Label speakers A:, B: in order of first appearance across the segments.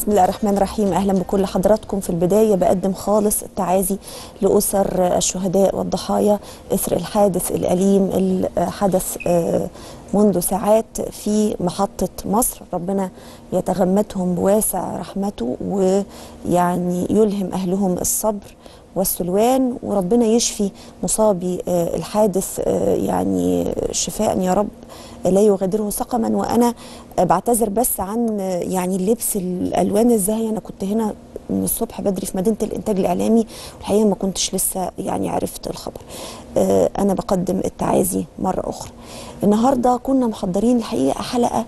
A: بسم الله الرحمن الرحيم اهلا بكل حضراتكم في البدايه بقدم خالص التعازي لاسر الشهداء والضحايا اثر الحادث الاليم اللي حدث منذ ساعات في محطه مصر ربنا يتغمدهم بواسع رحمته ويعني يلهم اهلهم الصبر والسلوان وربنا يشفي مصابي الحادث يعني شفاء يا رب لا يغادره سقما وانا بعتذر بس عن يعني اللبس الالوان الزاهيه انا كنت هنا من الصبح بدري في مدينه الانتاج الاعلامي والحقيقه ما كنتش لسه يعني عرفت الخبر انا بقدم التعازي مره اخرى النهارده كنا محضرين الحقيقه حلقه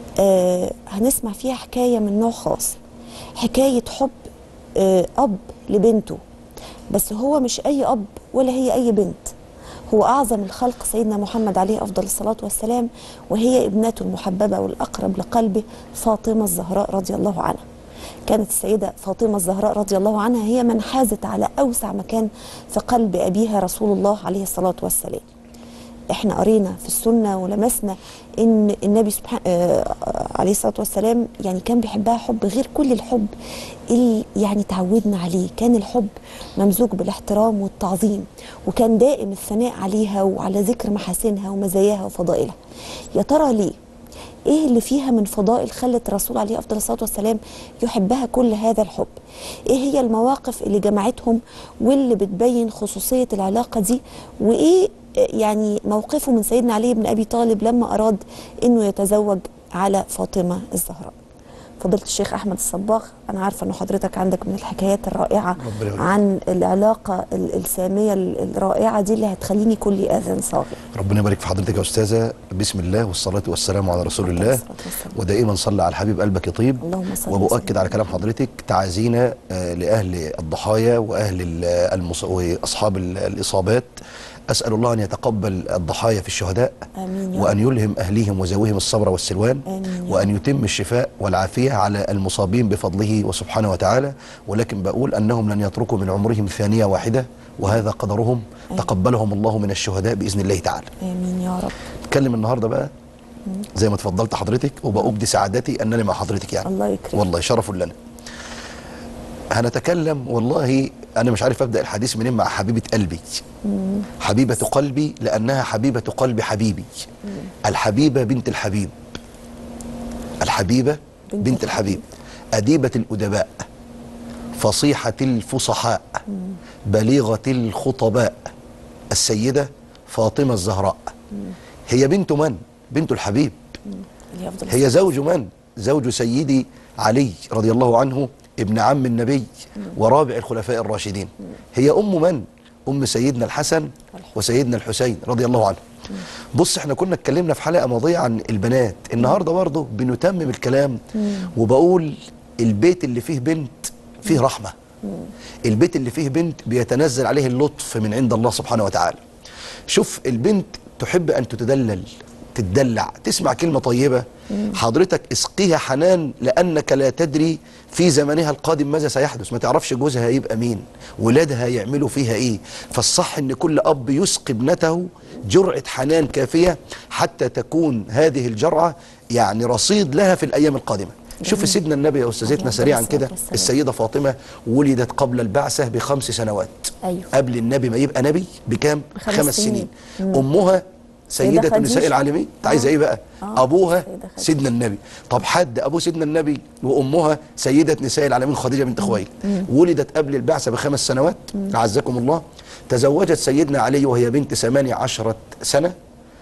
A: هنسمع فيها حكايه من نوع خاص حكايه حب اب لبنته بس هو مش اي اب ولا هي اي بنت هو أعظم الخلق سيدنا محمد عليه أفضل الصلاة والسلام وهي ابنته المحببة والأقرب لقلبه فاطمة الزهراء رضي الله عنها كانت السيدة فاطمة الزهراء رضي الله عنها هي من حازت على أوسع مكان في قلب أبيها رسول الله عليه الصلاة والسلام احنا قرينا في السنه ولمسنا ان النبي سبحانه آه عليه الصلاه والسلام يعني كان بيحبها حب غير كل الحب اللي يعني تعودنا عليه كان الحب ممزوج بالاحترام والتعظيم وكان دائم الثناء عليها وعلى ذكر محاسنها ومزاياها وفضائلها يا ترى ليه ايه اللي فيها من فضائل خلت الرسول عليه افضل الصلاه والسلام يحبها كل هذا الحب ايه هي المواقف اللي جمعتهم واللي بتبين خصوصيه العلاقه دي وايه يعني موقفه من سيدنا علي بن ابي طالب لما اراد انه يتزوج على فاطمه الزهراء فضيله الشيخ احمد الصباغ انا عارفه ان حضرتك عندك من الحكايات الرائعه عن العلاقه الساميه الرائعه دي اللي هتخليني كل اذان صاغي
B: ربنا يبارك في حضرتك يا استاذه بسم الله والصلاه والسلام على رسول الله ودائما صلى على الحبيب قلبك يطيب
A: اللهم صل
B: وبؤكد على كلام حضرتك تعازينا لاهل الضحايا واهل المص... واصحاب الاصابات أسأل الله أن يتقبل الضحايا في الشهداء
A: آمين
B: وأن يلهم أهليهم وزويهم الصبر والسلوان
A: آمين
B: وأن يتم الشفاء والعافية على المصابين بفضله وسبحانه وتعالى ولكن بقول أنهم لن يتركوا من عمرهم ثانية واحدة وهذا قدرهم
A: آمين.
B: تقبلهم الله من الشهداء بإذن الله تعالى
A: آمين يا رب
B: نتكلم النهاردة بقى زي ما تفضلت حضرتك وبأبدي سعادتي أنني مع حضرتك يعني
A: الله يكرمك
B: والله شرف لنا هنتكلم والله أنا مش عارف أبدأ الحديث منين مع حبيبة قلبي
A: مم.
B: حبيبة قلبي لأنها حبيبة قلب حبيبي
A: مم.
B: الحبيبة بنت الحبيب الحبيبة
A: بنت
B: بنت الحبيب أديبة الأدباء فصيحة الفصحاء
A: مم.
B: بليغة الخطباء السيدة فاطمة الزهراء
A: مم.
B: هي بنت من؟ بنت الحبيب
A: مم. اللي أفضل
B: هي زوج من؟ زوج سيدي علي رضي الله عنه ابن عم النبي ورابع الخلفاء الراشدين هي أم من؟ أم سيدنا الحسن وسيدنا الحسين رضي الله عنه بص احنا كنا اتكلمنا في حلقة ماضية عن البنات النهاردة برضه بنتمم الكلام وبقول البيت اللي فيه بنت فيه رحمة البيت اللي فيه بنت بيتنزل عليه اللطف من عند الله سبحانه وتعالى شوف البنت تحب أن تتدلل تتدلع تسمع كلمة طيبة حضرتك اسقيها حنان لأنك لا تدري في زمنها القادم ماذا سيحدث ما تعرفش جوزها هيبقى مين ولادها يعملوا فيها ايه فالصح ان كل اب يسقي ابنته جرعة حنان كافية حتى تكون هذه الجرعة يعني رصيد لها في الأيام القادمة شوف سيدنا النبي يا أستاذتنا سريعا كده السيدة فاطمة ولدت قبل البعثة بخمس سنوات
A: أيوه.
B: قبل النبي ما يبقى نبي بكام؟
A: بخمس
B: خمس
A: سنين.
B: سنين
A: مم.
B: أمها سيدة
A: خديجة.
B: نساء العالمين انت عايزه ايه بقى
A: آه،
B: ابوها
A: سيدة خديجة.
B: سيدنا النبي طب حد ابو سيدنا النبي وامها سيده نساء العالمين خديجه بنت خويلد ولدت قبل البعثه بخمس سنوات اعزكم الله تزوجت سيدنا علي وهي بنت ثمانية عشرة سنه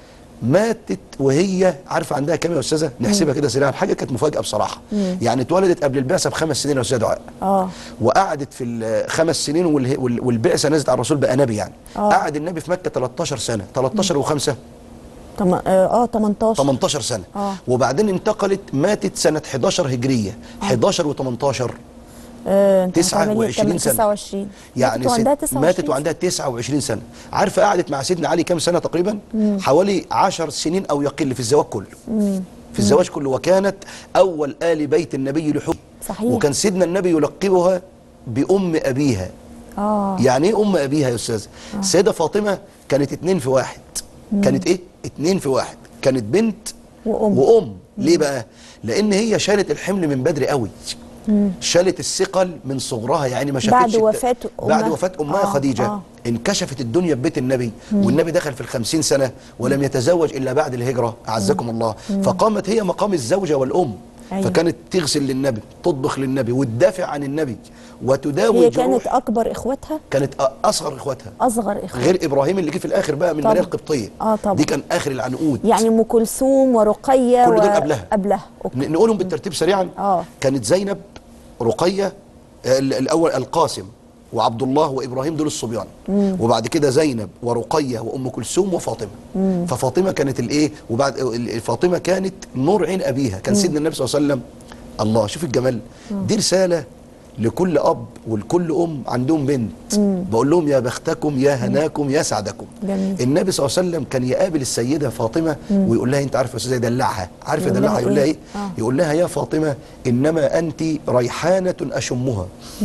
B: ماتت وهي عارفه عندها كام يا استاذه نحسبها كده سريعا حاجه كانت مفاجاه بصراحه يعني اتولدت قبل البعثه بخمس سنين يا استاذ دعاء
A: اه
B: وقعدت في الخمس سنين والhe- وال- والبعثه نزلت على الرسول بقى نبي يعني
A: آه.
B: قعد النبي في مكه 13 سنه 13 و5
A: طم... اه آه، 18
B: 18 سنة
A: آه.
B: وبعدين انتقلت ماتت سنة 11 هجرية 11 و18
A: آه، انت
B: 29
A: هتعملي
B: سنة.
A: 29
B: يعني
A: ماتت وعندها
B: ست-
A: 29
B: ماتت وعندها 29 سنة عارفة قعدت مع سيدنا علي كام سنة تقريبا حوالي 10 سنين أو يقل في الزواج كله في الزواج كله وكانت أول آل بيت النبي لحب
A: صحيح.
B: وكان سيدنا النبي يلقبها بأم أبيها
A: اه
B: يعني ايه ام ابيها يا استاذ السيده فاطمه كانت اتنين في واحد كانت ايه اتنين في واحد كانت بنت
A: وأم.
B: وام ليه بقى لان هي شالت الحمل من بدري قوي شالت الثقل من صغرها يعني ما شافتش
A: بعد
B: الت-
A: وفاة
B: بعد
A: أمها.
B: وفاه امها
A: آه،
B: خديجه
A: آه.
B: انكشفت الدنيا ببيت النبي والنبي دخل في الخمسين سنة ولم يتزوج إلا بعد الهجرة أعزكم الله فقامت هي مقام الزوجة والأم
A: أيوة.
B: فكانت تغسل للنبي تطبخ للنبي وتدافع عن النبي وتداوي
A: هي
B: جروح
A: كانت اكبر اخواتها
B: كانت أ- أصغر إخواتها
A: اصغر اخواتها
B: غير إبراهيم اللي جه في الآخر بقى من
A: طبعا.
B: مريم القبطية
A: آه طبعا.
B: دي كان آخر العنقود
A: يعني ام كلثوم ورقيه
B: كل
A: و...
B: دول قبلها.
A: قبلها أوكي.
B: ن- نقولهم بالترتيب سريعا
A: آه.
B: كانت زينب رقية ال- الأول القاسم وعبد الله وابراهيم دول الصبيان وبعد كده زينب ورقيه وام كلثوم وفاطمه ففاطمه كانت الايه وبعد ال- فاطمه كانت نور عين ابيها كان سيدنا النبي صلى الله عليه وسلم الله شوف الجمال دي رساله لكل اب ولكل ام عندهم بنت بقول لهم يا بختكم يا هناكم يا سعدكم
A: جميل.
B: النبي صلى الله عليه وسلم كان يقابل السيده فاطمه ويقول لها انت عارفه يا استاذه يدلعها عارفه
A: يقول
B: يدلعها
A: لها
B: يقول لها
A: إيه؟
B: ايه
A: آه.
B: يقول لها يا فاطمه انما انت ريحانه اشمها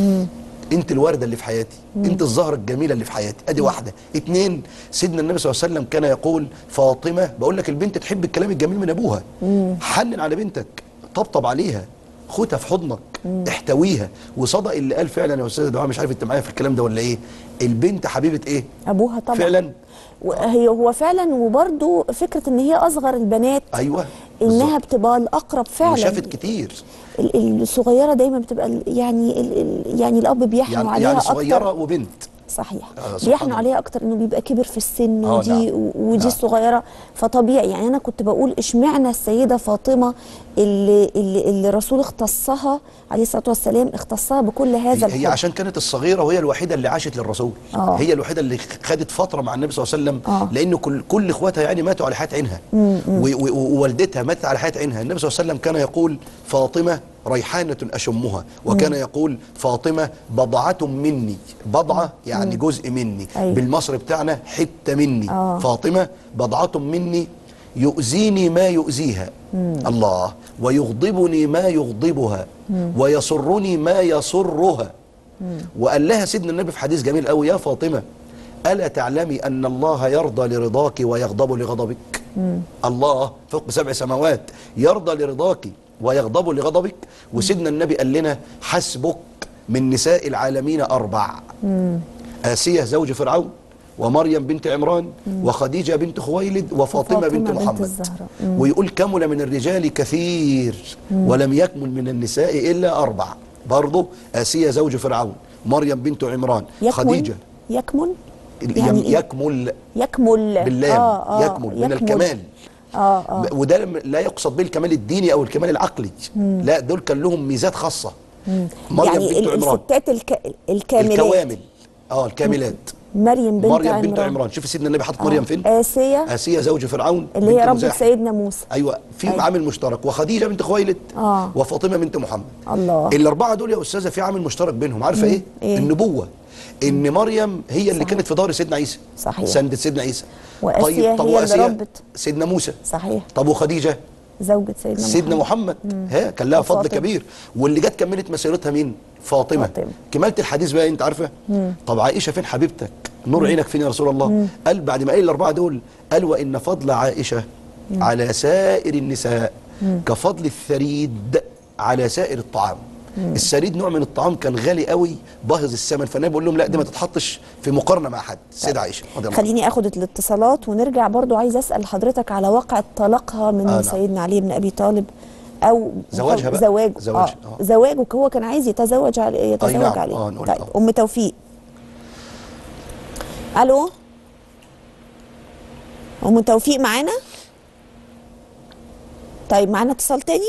B: انت الورده اللي في حياتي انت الزهره الجميله اللي في حياتي ادي واحده اتنين سيدنا النبي صلى الله عليه وسلم كان يقول فاطمه بقول لك البنت تحب الكلام الجميل من ابوها حنن على بنتك طبطب عليها خدها في حضنك احتويها وصدق اللي قال فعلا يا استاذ دعاء مش عارف انت معايا في الكلام ده ولا ايه البنت حبيبه ايه
A: ابوها طبعا
B: فعلا
A: وهي هو فعلا وبرده فكره ان هي اصغر البنات
B: ايوه
A: انها
B: بالظبط.
A: بتبقى الاقرب فعلا
B: وشافت كتير
A: ال- ال- الصغيره دايما بتبقى ال- يعني ال- ال- يعني الاب بيحنوا
B: يعني
A: عليها
B: يعني صغيره
A: اكتر
B: وبنت
A: صحيح
B: آه، سبحان
A: بيحنوا
B: الله.
A: عليها اكتر انه بيبقى كبر في السن
B: آه،
A: ودي
B: نعم.
A: و- ودي
B: نعم.
A: الصغيره فطبيعي يعني انا كنت بقول اشمعنى السيده فاطمه اللي اللي, اللي الرسول اختصها عليه الصلاه والسلام اختصها بكل هذا
B: هي, هي
A: الحب
B: عشان كانت الصغيره وهي الوحيده اللي عاشت للرسول
A: آه.
B: هي الوحيده اللي خدت فتره مع النبي صلى الله عليه وسلم
A: آه.
B: لان كل كل اخواتها يعني ماتوا على حياه عينها و- و- ووالدتها ماتت على حياه عينها النبي صلى الله عليه وسلم كان يقول فاطمه ريحانه اشمها وكان يقول فاطمه بضعه مني بضعه يعني جزء مني
A: أيوة.
B: بالمصري بتاعنا حته مني
A: آه.
B: فاطمه بضعه مني يؤذيني ما يؤذيها الله ويغضبني ما يغضبها ويسرني ما يسرها وقال لها سيدنا النبي في حديث جميل قوي يا فاطمه الا تعلمي ان الله يرضى لرضاك ويغضب لغضبك الله فوق سبع سماوات يرضى لرضاك ويغضب لغضبك وسيدنا النبي قال لنا حسبك من نساء العالمين اربع آسية زوج فرعون ومريم بنت عمران وخديجة بنت خويلد وفاطمة
A: وفاطمة
B: بنت
A: بنت
B: محمد
A: الزهراء.
B: ويقول كمل من الرجال كثير ولم يكمل من النساء إلا أربع برضه آسية زوج فرعون مريم بنت عمران
A: يكمل
B: خديجة
A: يكمل
B: يعني
A: يعني إيه؟
B: يكمل
A: يكمل
B: باللام
A: آه آه
B: يكمل من الكمال
A: اه اه
B: وده لم- لا يقصد به الكمال الديني او الكمال العقلي لا دول كان لهم ميزات خاصه مريم
A: يعني
B: بنت
A: ال-
B: عمران
A: الستات الك... الكاملات
B: الكوامل اه الكاملات
A: مريم بنت
B: مريم
A: عمران
B: بنت عمران شوف سيدنا النبي حاط مريم فين
A: آسية
B: آسية زوج فرعون
A: اللي هي
B: بنت
A: ربة
B: مزاحم.
A: سيدنا موسى
B: ايوه في
A: أيوة.
B: عامل مشترك وخديجه بنت خويلد
A: آه.
B: وفاطمه بنت محمد
A: الله
B: الاربعه دول يا استاذه في عامل مشترك بينهم عارفه ايه؟
A: إيه؟
B: النبوه ان مريم هي اللي
A: صحيح.
B: كانت في دار سيدنا عيسى
A: صحيح.
B: سندت سيدنا عيسى
A: وآسيا هي اللي
B: وآسيا
A: ربت.
B: سيدنا موسى
A: صحيح
B: طب وخديجه
A: زوجة سيدنا
B: سيدنا محمد ها كان لها فضل
A: وفاطمة.
B: كبير واللي جت كملت مسيرتها مين فاطمه,
A: فاطمة.
B: كمالة الحديث بقى انت عارفه طب عائشه فين حبيبتك نور عينك فين يا رسول الله قال بعد ما قال الاربعه دول قال وان فضل عائشه على سائر النساء كفضل الثريد على سائر الطعام الثريد نوع من الطعام كان غالي قوي باهظ الثمن فالنبي بيقول لهم لا دي ما تتحطش في مقارنه مع حد السيده عائشه رضي الله عنها.
A: خليني اخد الاتصالات ونرجع برضو عايز اسال حضرتك على واقع طلاقها من
B: آه، نعم.
A: سيدنا علي بن ابي طالب او
B: زواجها بقى.
A: زواج
B: زواجها،
A: آه.
B: آه.
A: زواجه هو كان عايز يتزوج عليه يتزوج
B: نعم.
A: عليه
B: آه، نقول
A: طيب
B: آه.
A: ام توفيق الو ام توفيق معانا طيب معانا اتصال تاني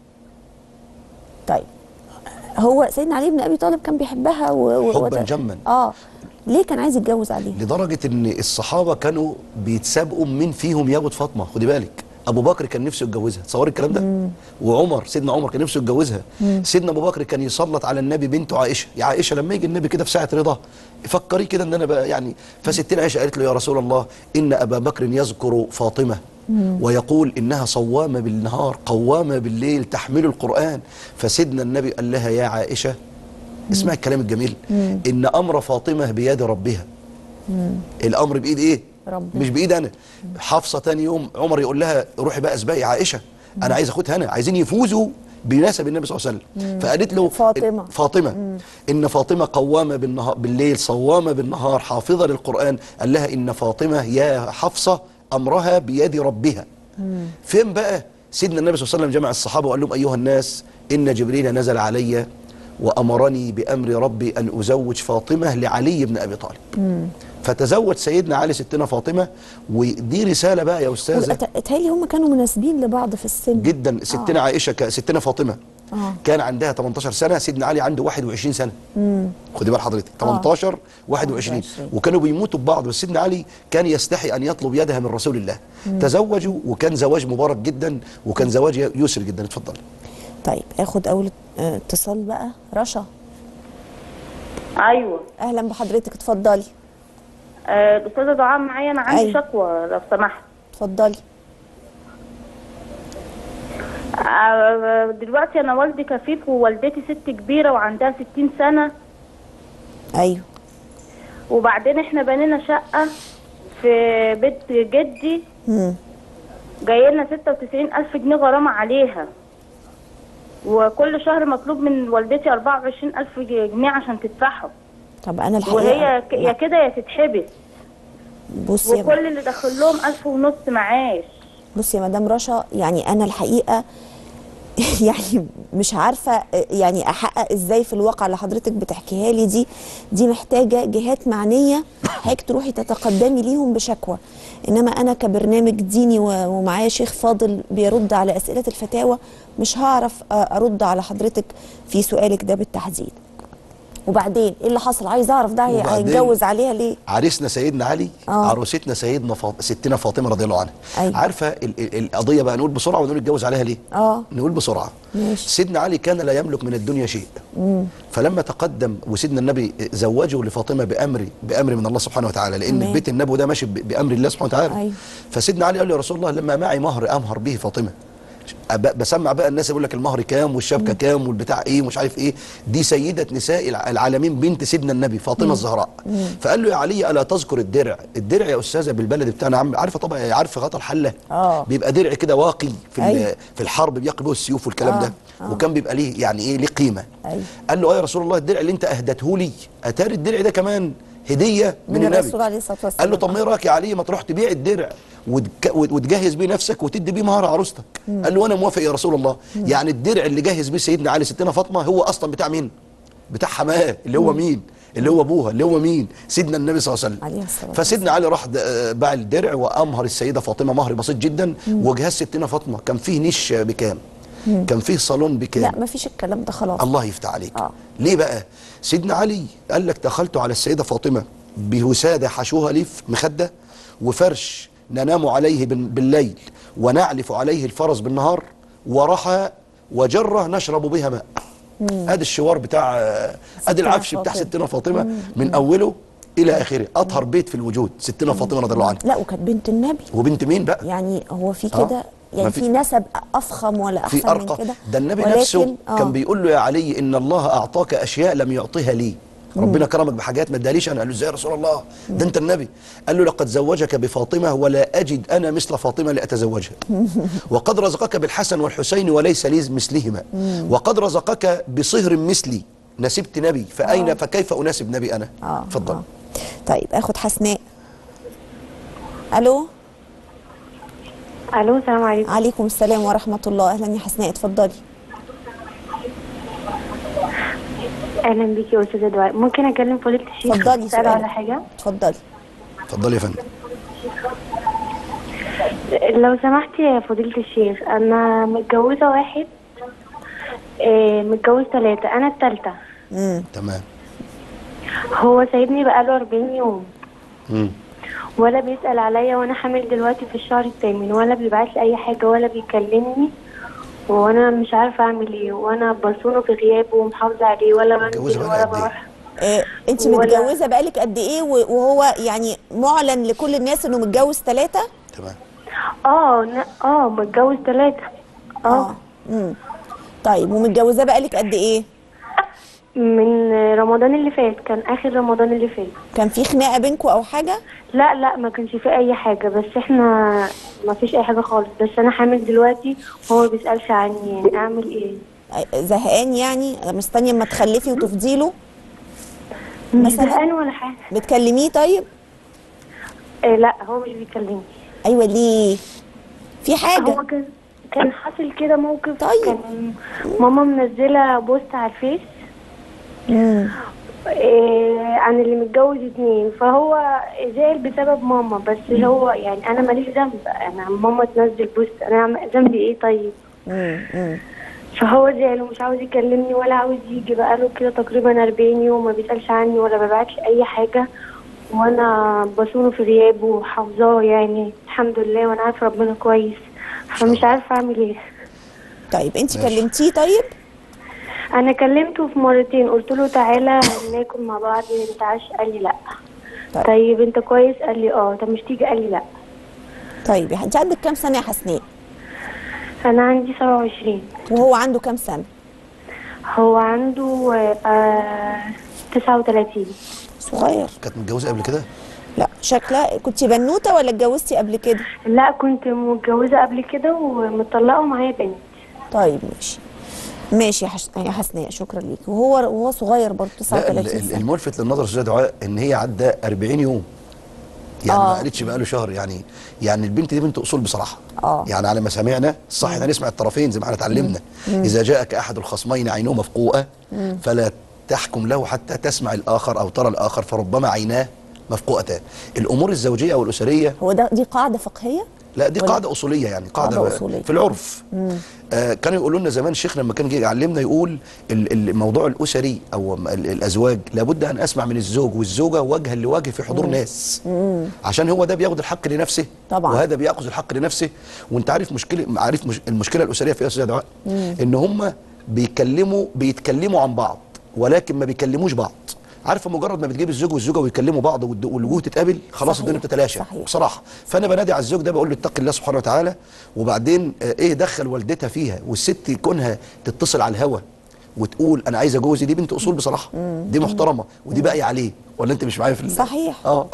A: طيب هو سيدنا علي بن ابي طالب كان بيحبها و... و...
B: حباً
A: وت-
B: جماً.
A: اه ليه كان عايز يتجوز عليها
B: لدرجه ان الصحابه كانوا بيتسابقوا مين فيهم ياخد فاطمه خدي بالك ابو بكر كان نفسه يتجوزها تصوري الكلام ده وعمر سيدنا عمر كان نفسه يتجوزها سيدنا ابو بكر كان يسلط على النبي بنته عائشه يا عائشه لما يجي النبي كده في ساعه رضا فكري كده ان انا بقى يعني فستنا عائشه قالت له يا رسول الله ان ابا بكر يذكر فاطمه ويقول انها صوامه بالنهار قوامه بالليل تحمل القران فسيدنا النبي قال لها يا عائشه اسمع الكلام الجميل ان امر فاطمه بيد ربها الامر بايد ايه
A: ربنا.
B: مش بايد انا حفصه تاني يوم عمر يقول لها روحي بقى اسبقي عائشه انا عايز اخدها انا عايزين يفوزوا بيناسب النبي صلى الله عليه وسلم فقالت له
A: فاطمة.
B: فاطمه ان فاطمه قوامه بالنهار بالليل صوامه بالنهار حافظه للقران قال لها ان فاطمه يا حفصه امرها بيد ربها فين بقى سيدنا النبي صلى الله عليه وسلم جمع الصحابه وقال لهم ايها الناس ان جبريل نزل علي وامرني بامر ربي ان ازوج فاطمه لعلي بن ابي طالب فتزوج سيدنا علي ستنا فاطمه ودي رساله بقى يا استاذه
A: اتهيألي هم كانوا مناسبين لبعض في السن
B: جدا ستنا عائشه ك... ستنا فاطمه
A: آه.
B: كان عندها 18 سنه سيدنا علي عنده 21 سنه خدي بال حضرتك 18 21
A: 21.
B: وكانوا بيموتوا ببعض بس سيدنا علي كان يستحي ان يطلب يدها من رسول الله تزوجوا وكان زواج مبارك جدا وكان زواج يسر جدا اتفضل
A: طيب اخد اول اه، اتصال بقى رشا
C: ايوه
A: اهلا بحضرتك اتفضلي
C: آه، الاستاذه دعاء معايا انا عندي
A: أيوة.
C: شكوى لو سمحت
A: اتفضلي
C: آه، دلوقتي انا والدي كفيف ووالدتي ست كبيره وعندها 60 سنه
A: ايوه
C: وبعدين احنا بنينا شقه في بيت جدي
A: مم.
C: جاي لنا 96 الف جنيه غرامه عليها وكل شهر مطلوب من والدتي 24 الف جنيه عشان تدفعهم
A: طب انا الحقيقه
C: وهي ك- يا كده يا تتحبس
A: بصي يا
C: وكل اللي داخل لهم الف ونص معاش
A: بصي يا مدام رشا يعني انا الحقيقه يعني مش عارفه يعني احقق ازاي في الواقع اللي حضرتك بتحكيها لي دي دي محتاجه جهات معنيه حضرتك تروحي تتقدمي ليهم بشكوى انما انا كبرنامج ديني و- ومعايا شيخ فاضل بيرد على اسئله الفتاوى مش هعرف ارد على حضرتك في سؤالك ده بالتحديد وبعدين ايه اللي حصل عايز اعرف ده هي-
B: وبعدين-
A: هيتجوز عليها ليه
B: عريسنا سيدنا علي
A: آه.
B: عروستنا سيدنا فاط... ستنا فاطمه رضي الله عنها
A: أيوة.
B: عارفه ال... ال... القضيه بقى نقول بسرعه ونقول اتجوز عليها ليه
A: اه
B: نقول بسرعه
A: ماشي.
B: سيدنا علي كان لا يملك من الدنيا شيء فلما تقدم وسيدنا النبي زوجه لفاطمه بامر بامر من الله سبحانه وتعالى لان
A: تمام.
B: بيت النبي ده ماشي ب- بامر الله سبحانه وتعالى
A: أيوة.
B: فسيدنا علي قال له يا رسول الله لما معي مهر امهر به فاطمه أب- بسمع بقى الناس يقول لك المهر كام والشبكه كام والبتاع ايه ومش عارف ايه دي سيده نساء الع- العالمين بنت سيدنا النبي فاطمه الزهراء فقال له يا علي الا تذكر الدرع الدرع يا استاذه بالبلد بتاعنا عم عارفه طبعا عارفه غطا الحله
A: آه.
B: بيبقى درع كده واقي في ال-
A: أيوة.
B: في الحرب بيقي به السيوف والكلام
A: آه،
B: ده
A: آه.
B: وكان بيبقى ليه يعني ايه ليه قيمه
A: أيوة.
B: قال له اه يا رسول الله الدرع اللي انت اهدته لي اتاري الدرع ده كمان هديه من,
A: من
B: النبي
A: الرسول عليه الصلاة والسلام.
B: قال له طب ما ايه رايك يا علي ما تروح تبيع الدرع وتك- وتجهز بيه نفسك وتدي بيه مهر عروستك قال له انا موافق يا رسول الله يعني الدرع اللي جهز بيه سيدنا علي ستنا فاطمه هو اصلا بتاع مين بتاع حماه اللي هو مين اللي هو ابوها اللي هو مين سيدنا النبي صلى الله عليه
A: عليه
B: وسلم
A: الصلاة
B: فسيدنا علي راح د- آه، باع الدرع وامهر السيده فاطمه مهر بسيط جدا وجهاز ستنا فاطمه كان فيه نيش بكام كان فيه صالون بكام
A: لا ما فيش الكلام ده خلاص
B: الله يفتح عليك
A: آه.
B: ليه بقى سيدنا علي قال لك دخلت على السيدة فاطمة بوسادة حشوها ليف مخدة وفرش ننام عليه بال- بالليل ونعلف عليه الفرس بالنهار ورحى وجرة نشرب بها ماء ادي الشوار بتاع ادي العفش بتاع
A: فاطمة.
B: ستنا فاطمة من اوله الى اخره اطهر بيت في الوجود ستنا فاطمة رضي الله عنها
A: لا وكانت بنت النبي
B: وبنت مين بقى
A: يعني هو في
B: آه.
A: كده
B: ما
A: يعني
B: في-
A: في نسب افخم ولا
B: في
A: احسن من
B: ارقى
A: كده
B: ده النبي
A: ولكن
B: نفسه
A: آه.
B: كان بيقول له يا علي ان الله اعطاك اشياء لم يعطيها لي ربنا كرمك بحاجات ما اداليش انا قال له ازاي يا رسول الله ده انت النبي قال له لقد زوجك بفاطمه ولا اجد انا مثل فاطمه لاتزوجها وقد رزقك بالحسن والحسين وليس لي مثلهما وقد رزقك بصهر مثلي نسبت نبي فاين فكيف اناسب نبي انا
A: اه
B: اتفضل
A: آه. طيب اخد حسناء الو
D: الو السلام عليكم
A: عليكم السلام ورحمه الله اهلا يا حسناء اتفضلي
D: اهلا بيكي يا استاذه دعاء ممكن اكلم فضيله الشيخ
A: اتفضلي
D: اساله على
A: سؤالك.
D: حاجه
A: اتفضلي
B: اتفضل يا فندم
D: لو سمحتي يا فضيله الشيخ انا متجوزه واحد آه، متجوز ثلاثة أنا التالتة
A: امم
B: تمام
D: هو سايبني بقاله 40 يوم
B: مم.
D: ولا بيسأل عليا وأنا حامل دلوقتي في الشهر الثامن ولا بيبعت لي أي حاجة ولا بيكلمني وأنا مش عارفة أعمل إيه وأنا بصونه في غيابه ومحافظة عليه ولا
B: متجوزة
D: بنزل
B: بقالها
D: ولا
B: قد إيه؟
D: بروح
A: إيه انت
D: ولا-
A: متجوزه بقالك قد ايه و- وهو يعني معلن لكل الناس انه متجوز ثلاثه
B: تمام
D: اه ن- اه متجوز ثلاثة اه
A: امم طيب ومتجوزه بقالك قد ايه
D: من رمضان اللي فات كان اخر رمضان اللي فات
A: كان في خناقه بينكم او حاجه
D: لا لا ما كانش في اي حاجه بس احنا ما فيش اي حاجه خالص بس انا حامل دلوقتي وهو ما بيسالش عني يعني اعمل ايه
A: زهقان يعني مستنيه اما تخلفي وتفضي له
D: مش
A: مثلاً؟
D: زهقان ولا حاجه
A: بتكلميه طيب
D: آه لا هو مش بيكلمني
A: ايوه ليه في حاجه
D: هو كان كان حاصل كده موقف
A: طيب.
D: كان ماما منزله بوست على الفيس
A: مم.
D: إيه عن اللي متجوز اتنين فهو زعل بسبب ماما بس هو يعني انا ماليش ذنب انا ماما تنزل بوست انا عم- ذنبي ايه طيب
A: مم. مم.
D: فهو زعل ومش عاوز يكلمني ولا عاوز يجي بقاله كده تقريبا 40 يوم ما بيسألش عني ولا ببعتش اي حاجة وانا بصونه في غيابه وحافظاه يعني الحمد لله وانا عارفه ربنا كويس فمش عارفه اعمل ايه
A: طيب انت
B: ماشي.
A: كلمتيه طيب
D: انا كلمته في مرتين قلت له تعالى ناكل مع بعض نتعشى قال لي لا
A: طيب.
D: طيب انت كويس قال لي اه طب مش تيجي قال لي لا
A: طيب يا انت عندك كام سنه يا حسناء
D: انا عندي 27
A: وهو عنده كام سنه
D: هو عنده آه 39
A: صغير
B: كانت متجوزه قبل كده
A: لا شكلها كنت بنوته ولا اتجوزتي قبل كده
D: لا كنت متجوزة قبل كده ومطلقة ومعايا بنت
A: طيب ماشي ماشي يا, حش... يا حسناء شكرا ليك وهو وهو صغير برضه
B: لا ال-
A: 39
B: ال-
A: سنه
B: الملفت للنظر يا استاذ دعاء ان هي عدى 40 يوم يعني ما
A: آه.
B: قالتش بقاله شهر يعني يعني البنت دي بنت اصول بصراحه
A: آه.
B: يعني على ما سمعنا الصح احنا نسمع الطرفين زي ما احنا اتعلمنا اذا جاءك احد الخصمين عينه مفقوءه فلا تحكم له حتى تسمع الاخر او ترى الاخر فربما عيناه مفقوءتان الامور الزوجيه والاسريه
A: هو ده دي قاعده فقهيه
B: لا دي
A: ولا-
B: قاعده اصوليه يعني قاعده,
A: قاعدة أصولية.
B: في العرف آه كانوا يقولوا لنا زمان شيخنا لما كان جه يعلمنا يقول ال- الموضوع الاسري او ال- الازواج لابد ان اسمع من الزوج والزوجه وجها لوجه في حضور ناس عشان هو ده بياخد الحق لنفسه
A: طبعا.
B: وهذا بياخذ الحق لنفسه وانت عارف مشكله عارف مش المشكله الاسريه في ايه يا استاذ دعاء ان هم بيكلموا بيتكلموا عن بعض ولكن ما بيكلموش بعض عارفه مجرد ما بتجيب الزوج والزوجه ويكلموا بعض والد- والوجوه تتقابل خلاص
A: صحيح.
B: الدنيا بتتلاشى
A: صحيح.
B: بصراحه فانا بنادي على الزوج ده بقول له اتق الله سبحانه وتعالى وبعدين آه، ايه دخل والدتها فيها والست كونها تتصل على الهوا وتقول انا عايزه جوزي دي بنت اصول بصراحه دي محترمه ودي باقيه عليه ولا انت مش معايا في ال-
A: صحيح.
B: اه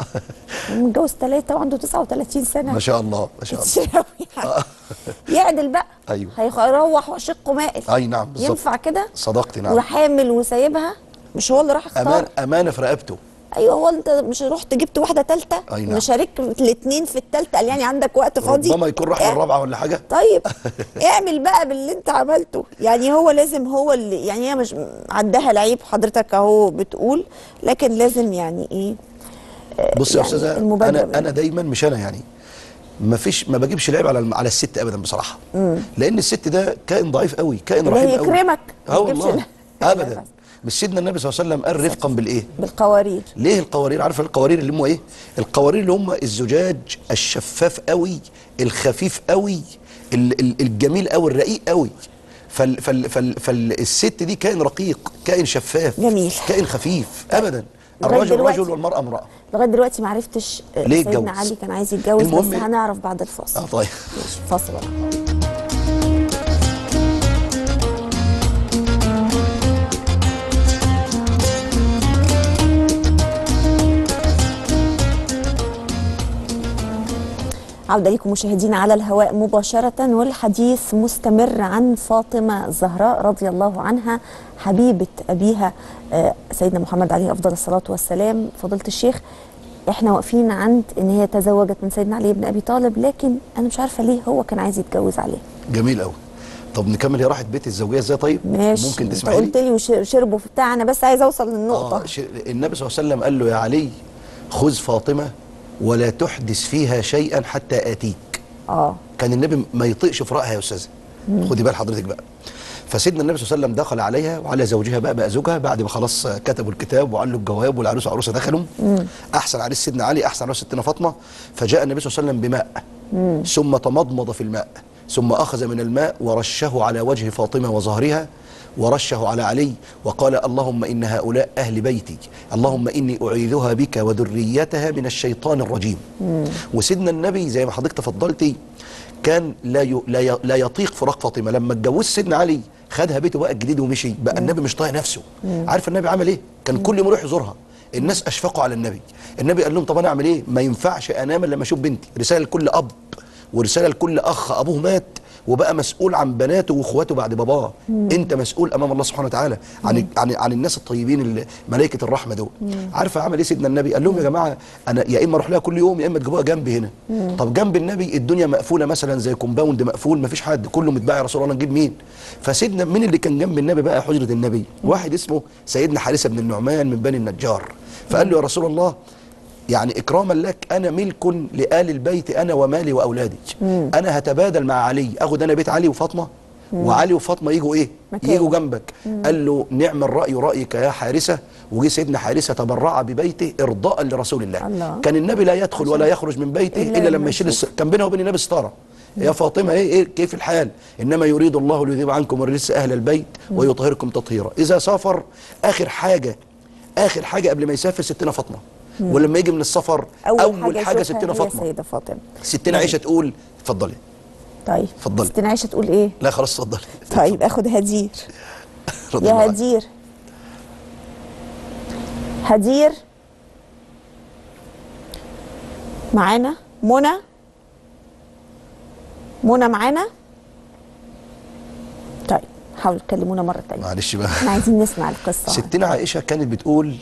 A: متجوز ثلاثه وعنده 39 سنه
B: ما شاء الله ما شاء الله
A: كتير أوي يعني. يعدل بقى
B: أيوه.
A: هيروح وشقه مائل
B: اي نعم بالظبط
A: ينفع كده
B: صدقتي نعم
A: وحامل وسايبها مش هو اللي راح اختار
B: امان امانه في رقبته
A: ايوه هو انت مش رحت جبت واحده ثالثه
B: أي نعم.
A: مشارك الاثنين في الثالثه قال يعني عندك وقت فاضي
B: ربما يكون راح
A: إيه؟
B: الرابعه ولا حاجه
A: طيب اعمل بقى باللي انت عملته يعني هو لازم هو اللي يعني هي مش عندها العيب حضرتك اهو بتقول لكن لازم يعني ايه
B: بص يا
A: يعني
B: استاذه
A: المبادرة
B: انا انا دايما مش انا يعني ما فيش ما بجيبش العيب على الم- على الست ابدا بصراحه لان الست ده كائن ضعيف قوي كائن
A: اللي
B: رحيم قوي
A: يكرمك ما
B: اه
A: تجيبش
B: والله
A: لا.
B: ابدا مش سيدنا النبي صلى الله عليه وسلم قال رفقا بالايه
A: بالقوارير
B: ليه القوارير عارفه القوارير اللي هم ايه القوارير اللي هم الزجاج الشفاف قوي الخفيف قوي ال- ال- الجميل قوي الرقيق قوي فال فال فال فالست دي كائن رقيق كائن شفاف
A: جميل.
B: كائن خفيف ابدا
A: لغاية
B: الرجل
A: دلوقتي-
B: رجل والمراه امراه
A: لغايه دلوقتي ما عرفتش آه،
B: ليه
A: سيدنا
B: اتجوز؟
A: علي كان عايز يتجوز بس
B: المهم-
A: هنعرف بعد الفاصل
B: اه طيب
A: ماشي فاصل بقى. عودة لكم مشاهدينا على الهواء مباشرة والحديث مستمر عن فاطمة الزهراء رضي الله عنها حبيبة أبيها آه، سيدنا محمد عليه أفضل الصلاة والسلام فضيلة الشيخ احنا واقفين عند ان هي تزوجت من سيدنا علي بن ابي طالب لكن انا مش عارفه ليه هو كان عايز يتجوز عليها
B: جميل قوي طب نكمل هي راحت بيت الزوجيه ازاي طيب
A: ماشي
B: ممكن
A: انت
B: تسمحي
A: قلت
B: لي
A: لي وش- شربوا في بتاع انا بس عايزه اوصل للنقطه
B: آه ش- النبي صلى الله عليه وسلم قال له يا علي خذ فاطمه ولا تحدث فيها شيئا حتى اتيك
A: اه
B: كان النبي ما يطيقش في رأها يا استاذه خدي بال حضرتك بقى فسيدنا النبي صلى الله عليه وسلم دخل عليها وعلى زوجها بقى بقى زوجها بعد ما خلاص كتبوا الكتاب وعلوا الجواب والعروس وعروسه دخلوا احسن عريس سيدنا علي احسن عروس ستنا فاطمه فجاء النبي صلى الله عليه وسلم بماء ثم تمضمض في الماء ثم اخذ من الماء ورشه على وجه فاطمه وظهرها ورشه على علي وقال اللهم ان هؤلاء اهل بيتي اللهم اني اعيذها بك وذريتها من الشيطان الرجيم وسيدنا النبي زي ما حضرتك تفضلتي كان لا ي... لا, ي... لا يطيق فراق فاطمه لما اتجوز سيدنا علي خدها بيته بقى الجديد ومشي بقى النبي مش طايق نفسه عارف النبي عمل ايه كان كل يوم يروح يزورها الناس اشفقوا على النبي النبي قال لهم طب انا اعمل ايه ما ينفعش انام الا لما اشوف بنتي رساله لكل اب ورساله لكل اخ ابوه مات وبقى مسؤول عن بناته واخواته بعد باباه انت مسؤول امام الله سبحانه وتعالى عن عن عن الناس الطيبين اللي ملائكه الرحمه دول عارفه عمل ايه سيدنا النبي قال لهم يا جماعه انا يا اما اروح لها كل يوم يا اما تجيبوها جنبي هنا طب جنب النبي الدنيا مقفوله مثلا زي كومباوند مقفول ما فيش حد كله متباع يا رسول الله نجيب مين فسيدنا مين اللي كان جنب النبي بقى حجره النبي واحد اسمه سيدنا حارثه بن النعمان من بني النجار فقال له يا رسول الله يعني اكراما لك انا ملك لآل البيت انا ومالي واولادي انا هتبادل مع علي اخد انا بيت علي وفاطمه وعلي وفاطمه يجوا ايه
A: مكان.
B: يجوا جنبك قال له نعم الراي رايك يا حارثه وجي سيدنا حارثه تبرع ببيته ارضاء لرسول الله,
A: الله.
B: كان النبي لا يدخل ولا يخرج من بيته
A: إلا
B: الا,
A: لما
B: لما يشيل
A: يشوف.
B: الس... كان بينه وبين النبي ستاره يا فاطمه ايه ايه كيف الحال انما يريد الله ليذيب عنكم الرجس اهل البيت ويطهركم تطهيرا اذا سافر اخر حاجه اخر حاجه قبل ما يسافر ستنا فاطمه ولما يجي من السفر
A: اول,
B: اول حاجه
A: يشوفها
B: ستنا
A: هي
B: فاطمه
A: سيده فاطمه
B: ستنا عائشه تقول اتفضلي
A: طيب
B: اتفضلي.
A: ستنا عائشه تقول ايه
B: لا خلاص اتفضلي
A: طيب اخد هدير
B: رضي الله
A: يا
B: عنك.
A: هدير هدير معانا منى منى معانا طيب حاولوا تكلمونا مره تانية
B: معلش بقى
A: احنا عايزين نسمع القصه
B: ستنا عائشة كانت بتقول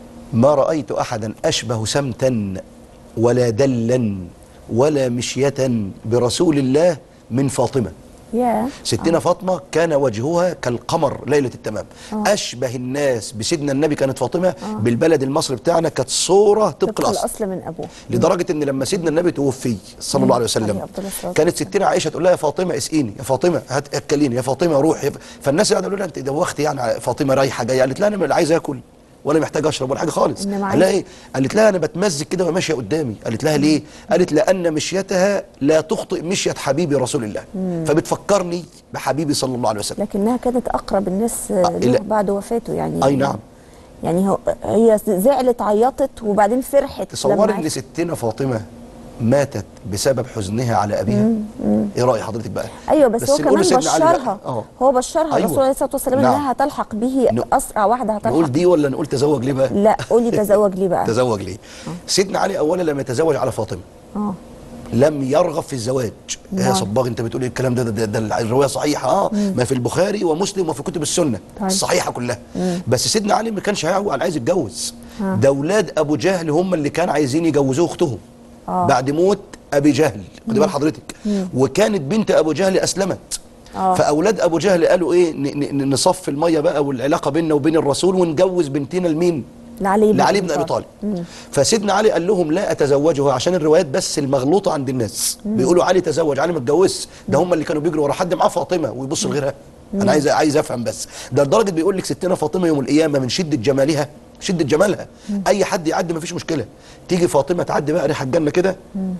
B: ما رأيت أحدا أشبه سمتا ولا دلا ولا مشية برسول الله من فاطمة
A: يا
B: ستنا فاطمة كان وجهها كالقمر ليلة التمام أشبه الناس بسيدنا النبي كانت فاطمة بالبلد المصري بتاعنا كانت صورة طبق
A: طبق
B: الأصل
A: الاصل من ابوه
B: لدرجة ان لما سيدنا النبي توفي صلى الله عليه
A: عليه
B: وسلم
A: أفضل الصلاة
B: كانت ستنا عائشة تقول لها يا فاطمة اسقيني يا فاطمة هات اكليني يا فاطمة روح يا ف... فالناس قاعدة يقولوا لها انت دوختي يعني فاطمة رايحة جاية قالت لها انا لا عايز اكل ولا محتاج اشرب ولا حاجه خالص
A: إنما
B: قال لها
A: عايزة-
B: ايه قالت لها انا بتمزج كده وهي ماشيه قدامي قالت لها ليه قالت لان مشيتها لا تخطئ مشيه حبيبي رسول الله فبتفكرني بحبيبي صلى الله عليه وسلم
A: لكنها كانت اقرب الناس له
B: لا.
A: بعد وفاته يعني
B: اي نعم
A: يعني هو هي زعلت عيطت وبعدين فرحت
B: تصوري
A: لما
B: ان
A: عرفت.
B: ستنا فاطمه ماتت بسبب حزنها على ابيها ايه راي حضرتك بقى
A: ايوه بس, هو
B: نقول
A: كمان
B: لسيدنا علي بقى.
A: بشرها
B: اه
A: هو بشرها
B: أيوة.
A: الرسول عليه الصلاه والسلام
B: نعم.
A: انها هتلحق به
B: ن-
A: اسرع واحده هتلحق
B: نقول دي ولا نقول تزوج ليه بقى
A: لا قولي تزوج ليه بقى
B: تزوج ليه سيدنا علي اولا لما يتزوج على فاطمه
A: اه
B: لم يرغب في الزواج إيه يا
A: نعم.
B: صباغ انت بتقول إيه الكلام ده ده, ده, ده الروايه صحيحه اه ما في البخاري ومسلم وفي كتب السنه
A: طيب.
B: الصحيحه كلها بس سيدنا علي ما كانش هيعوق عايز يتجوز ده اولاد ابو جهل هم اللي كان عايزين يجوزوه اختهم
A: آه.
B: بعد موت ابي جهل خدي بال حضرتك وكانت بنت ابو جهل اسلمت
A: آه.
B: فاولاد ابو جهل قالوا ايه ن- ن- نصفي الميه بقى والعلاقه بيننا وبين الرسول ونجوز بنتنا لمين
A: لعلي بن
B: لعلي بن ابي طالب فسيدنا علي قال لهم لا اتزوجه عشان الروايات بس المغلوطه عند الناس بيقولوا علي تزوج علي ما اتجوزش ده هم اللي كانوا بيجروا ورا حد معاه فاطمه ويبص لغيرها انا عايز عايز افهم بس ده لدرجه بيقول لك ستنا فاطمه يوم القيامه من شده جمالها شده جمالها اي حد يعدي ما فيش مشكله تيجي فاطمه تعدي بقى ريحه الجنه كده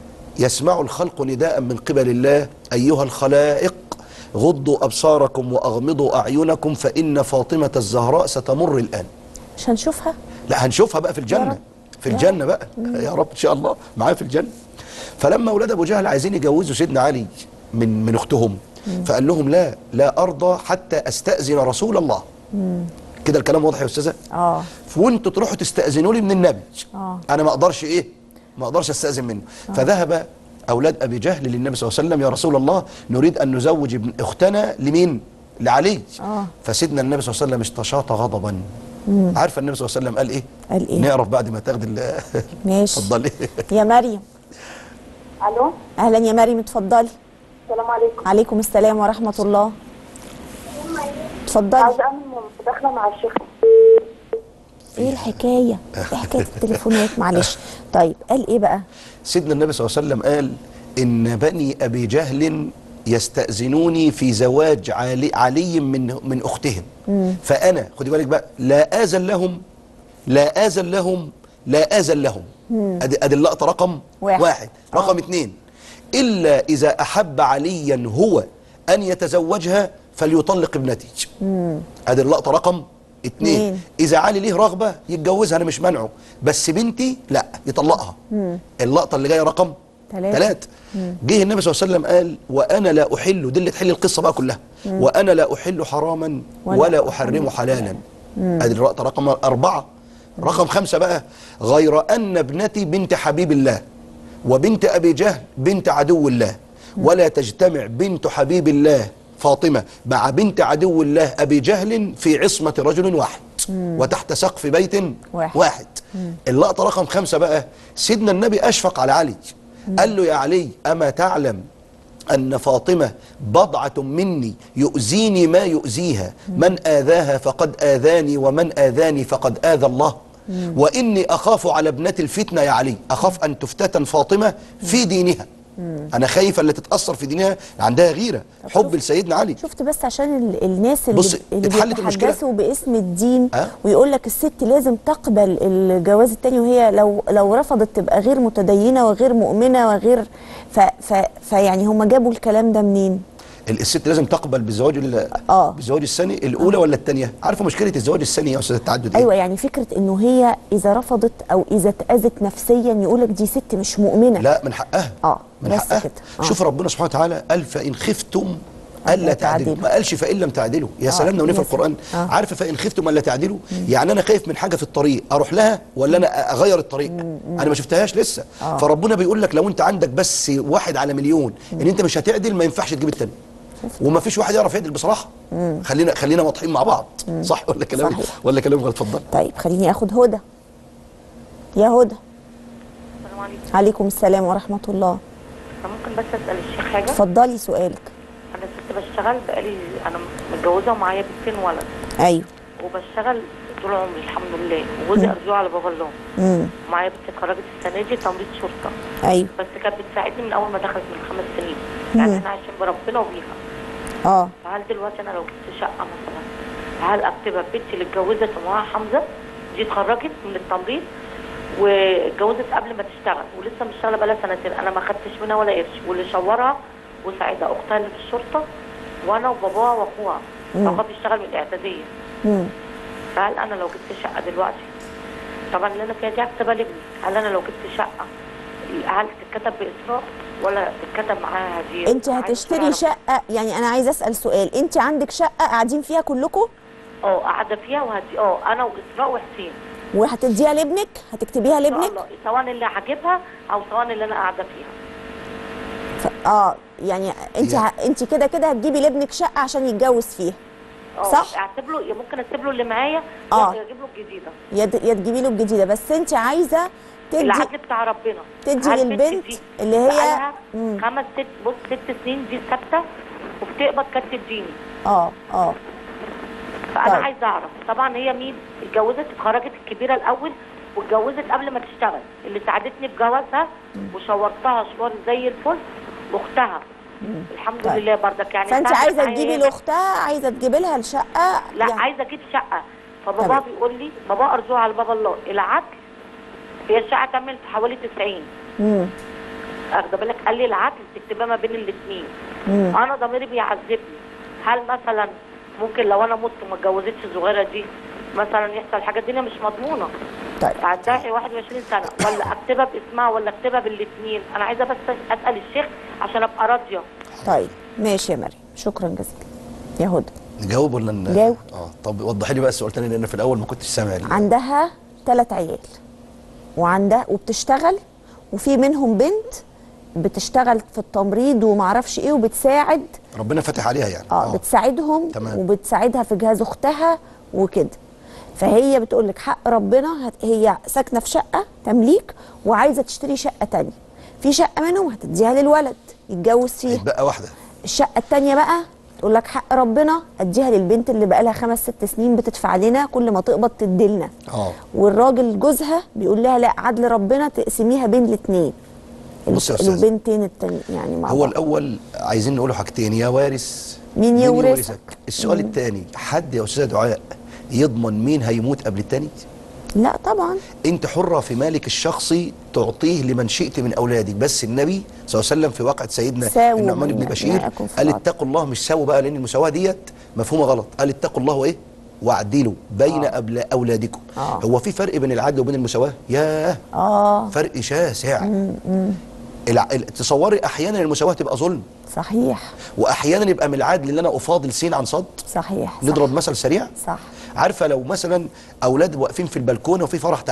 B: يسمع الخلق نداء من قبل الله ايها الخلائق غضوا ابصاركم واغمضوا اعينكم فان فاطمه الزهراء ستمر الان
A: مش هنشوفها
B: لا هنشوفها بقى في
A: يا
B: الجنة
A: رب.
B: في الجنة بقى يا رب إن شاء الله معايا في الجنة فلما أولاد أبو جهل عايزين يجوزوا سيدنا علي من من أختهم فقال لهم لا لا أرضى حتى أستأذن رسول الله كده الكلام واضح يا أستاذة
A: اه
B: وانتوا تروحوا تستأذنوا لي من النبي
A: آه.
B: أنا ما أقدرش إيه ما أقدرش أستأذن منه فذهب أولاد أبي جهل للنبي صلى الله عليه وسلم يا رسول الله نريد أن نزوج ابن أختنا لمين لعلي
A: آه.
B: فسيدنا النبي صلى الله عليه وسلم استشاط غضبا عارفه النبي صلى الله عليه وسلم قال ايه
A: قال إيه؟
B: نعرف بعد ما تاخد ال
A: ماشي
B: اتفضلي
A: يا مريم
D: الو
A: اهلا يا مريم اتفضلي
D: السلام عليكم
A: عليكم السلام ورحمه الله اتفضلي
D: عايزه اعمل مداخله مع الشيخ
A: ايه الحكايه ايه حكايه التليفونات معلش طيب قال ايه بقى
B: سيدنا النبي صلى الله عليه وسلم قال ان بني ابي جهل يستأذنوني في زواج علي, علي من من اختهم فانا خدي بالك بقى لا اذن لهم لا اذن لهم لا اذن لهم ادي ادي اللقطه رقم
A: واحد.
B: واحد رقم اثنين الا اذا احب عليا هو ان يتزوجها فليطلق ابنتي ادي اللقطه رقم
A: اتنين.
B: اتنين اذا علي ليه رغبه يتجوزها انا مش مانعه بس بنتي لا يطلقها اللقطه اللي جايه رقم
A: تلاتة.
B: ثلاثة جه النبي صلى الله عليه وسلم قال وانا لا احل دي اللي تحل القصه بقى كلها وانا لا احل حراما
A: ولا
B: ولا, احرم حلالا ادي اللقطه رقم أربعة رقم خمسة بقى غير أن ابنتي بنت حبيب الله وبنت أبي جهل بنت عدو الله ولا تجتمع بنت حبيب الله فاطمة مع بنت عدو الله أبي جهل في عصمة رجل واحد وتحت سقف بيت
A: واحد.
B: واحد اللقطة رقم خمسة بقى سيدنا النبي أشفق على علي قال له يا علي أما تعلم أن فاطمة بضعة مني يؤذيني ما يؤذيها من آذاها فقد آذاني ومن آذاني فقد آذى الله وإني أخاف على ابنة الفتنة يا علي أخاف أن تفتتن فاطمة في دينها أنا خايفة اللي تتأثر في دينها عندها غيرة حب لسيدنا علي
A: شفت بس عشان ال- الناس اللي,
B: بص،
A: اللي
B: اتحلت المشكلة.
A: بيتحدثوا باسم الدين
B: أه؟
A: ويقول لك الست لازم تقبل الجواز التاني وهي لو لو رفضت تبقى غير متدينه وغير مؤمنه وغير ف ف فيعني هم جابوا الكلام ده منين؟
B: الست لازم تقبل بالزواج ال-
A: آه.
B: بالزواج الثاني الأولى ولا الثانية عارفة مشكلة الزواج الثاني يا أستاذ التعدد إيه؟
A: ايوه يعني فكره انه هي اذا رفضت او اذا اتاذت نفسيا يقول لك دي ست مش مؤمنه
B: لا من حقها
A: آه،
B: من
A: بس
B: حقها
A: كده. آه.
B: شوف ربنا سبحانه وتعالى قال فإن خفتم
A: ألا
B: ألا تعدلوا
A: تعدلوا.
B: ما قالش فإن لم تعدلوا يا سلام لو
A: يا
B: في
A: سلام.
B: القرآن
A: آه.
B: عارفة فإن خفتم ألا تعدلوا يعني أنا خايف من حاجة في الطريق أروح لها ولا أنا أغير الطريق أنا ما شفتهاش لسه
A: آه.
B: فربنا بيقول لك لو أنت عندك بس واحد على مليون إن أنت مش هتعدل ما ينفعش تجيب التاني وما فيش واحد يعرف يعدل بصراحة خلينا خلينا واضحين مع بعض صح ولا كلام
A: صحيح.
B: ولا كلام غلط اتفضل
A: طيب خليني اخد هدى يا هدى
C: السلام عليكم
A: عليكم السلام ورحمه الله
C: أنا ممكن بس اسال الشيخ حاجه
A: اتفضلي سؤالك
C: انا كنت بشتغل بقالي انا متجوزه ومعايا بنتين ولد
A: ايوه
C: وبشتغل طول عمري الحمد لله وجوزي ارجوه على بابا الله
A: امم
C: ومعايا بنت اتخرجت السنه دي تمريض شرطه
A: ايوه
C: بس كانت بتساعدني من اول ما دخلت من خمس سنين يعني احنا عايشين بربنا وبيها
A: اه
C: فهل دلوقتي انا لو جبت شقه مثلا هل اكتبها بنتي اللي اتجوزت ومعاها حمزه دي اتخرجت من التمريض واتجوزت قبل ما تشتغل ولسه مشتغله بقالها سنتين انا ما خدتش منها ولا قرش واللي شورها وساعدها اختها اللي في الشرطه وانا وباباها واخوها بابا بيشتغل من الاعداديه
A: امم
C: فهل انا لو جبت شقه دلوقتي طبعا اللي انا فيها دي هكتبها لابني هل انا لو جبت شقه هل تتكتب باسراء ولا تتكتب معاها هديه
A: انت هتشتري شقه يعني انا عايزه اسال سؤال انت عندك شقه قاعدين فيها كلكم
C: اه قاعده فيها وهدي اه انا واسراء وحسين
A: وهتديها لابنك هتكتبيها
C: ان شاء
A: لابنك
C: الله سواء اللي هجيبها او سواء اللي انا قاعده فيها
A: ف... اه يعني انت
B: هي-
A: ه... انت كده كده هتجيبي لابنك شقه عشان يتجوز فيها
C: اه
A: صح.
C: اعتب له يا ممكن اسيب له اللي معايا
A: اه.
C: يا اجيب له الجديده
A: يا د... يا تجيبي له الجديده بس انت عايزه تدي
C: العدل بتاع ربنا
A: تدي
C: هل
A: للبنت
C: بنتي دي
A: اللي هي-
C: بقالها
A: مم.
C: خمس ست بص ست سنين دي ثابته وبتقبض كارت الديني
A: اه اه
C: فانا
A: طيب.
C: عايزه اعرف طبعا هي مين اتجوزت اتخرجت الكبيره الاول واتجوزت قبل ما تشتغل اللي ساعدتني بجوازها وشورتها شوار زي الفل واختها الحمد
A: طيب.
C: لله برضك يعني
A: فانت
C: ساعدت
A: عايزه
C: معايا
A: تجيبي
C: هي.
A: لاختها عايزه تجيبي لها الشقه
C: لا
A: يعني
C: عايزه اجيب شقه فبابا
A: تمام.
C: بيقول لي بابا ارجوها على بابا الله العدل هي الشقه تعمل حوالي 90
A: امم
C: اخده بالك قال لي العدل تكتبها ما بين الاثنين
A: امم
C: انا ضميري بيعذبني هل مثلا ممكن لو انا مت وما اتجوزتش الصغيره دي مثلا يحصل حاجه الدنيا مش مضمونه
A: طيب
C: عندها 21 سنه ولا اكتبها باسمها ولا اكتبها بالاثنين انا عايزه بس اسال الشيخ عشان ابقى راضيه
A: طيب ماشي يا مريم شكرا جزيلا يا هدى
B: نجاوب ولا ن...
A: جاوب.
B: اه طب وضحي لي بقى السؤال تاني لان في الاول ما كنتش سامع ال-
A: عندها ثلاث عيال وعندها وبتشتغل وفي منهم بنت بتشتغل في التمريض ومعرفش ايه وبتساعد
B: ربنا فاتح عليها يعني
A: اه بتساعدهم
B: تمام.
A: وبتساعدها في جهاز اختها وكده فهي بتقول لك حق ربنا هت... هي ساكنه في شقه تمليك وعايزه تشتري شقه تانية في شقه منهم هتديها للولد يتجوز فيها
B: بقى واحده
A: الشقه التانية بقى تقول لك حق ربنا اديها للبنت اللي بقى لها خمس ست سنين بتدفع لنا كل ما تقبض تديلنا
B: اه
A: والراجل جوزها بيقول لها لا عدل ربنا تقسميها بين الاثنين
B: بص يا أستاذ.
A: البنتين التاني يعني مع
B: هو
A: بعض.
B: الاول عايزين نقوله حاجتين يا وارث
A: مين يورثك؟
B: السؤال الثاني حد يا استاذه دعاء يضمن مين هيموت قبل الثاني
A: لا طبعا
B: انت حره في مالك الشخصي تعطيه لمن شئت من اولادك بس النبي صلى الله عليه وسلم في واقعه سيدنا
A: ساووا
B: النعمان
A: بين
B: بن بشير
A: أبنائكم في
B: قال
A: بعض.
B: اتقوا الله مش ساووا بقى لان المساواه ديت مفهومه غلط قال اتقوا الله وايه واعدلوا بين
A: آه.
B: أبلا اولادكم
A: آه.
B: هو في فرق بين العدل وبين المساواه ياه
A: اه
B: فرق شاسع الع... ال- تصوري احيانا المساواه تبقى ظلم
A: صحيح
B: واحيانا يبقى من العدل ان انا افاضل سين عن صد
A: صحيح صح.
B: نضرب مثل سريع
A: صح
B: عارفه لو مثلا اولاد واقفين في البلكونه وفي فرح تحت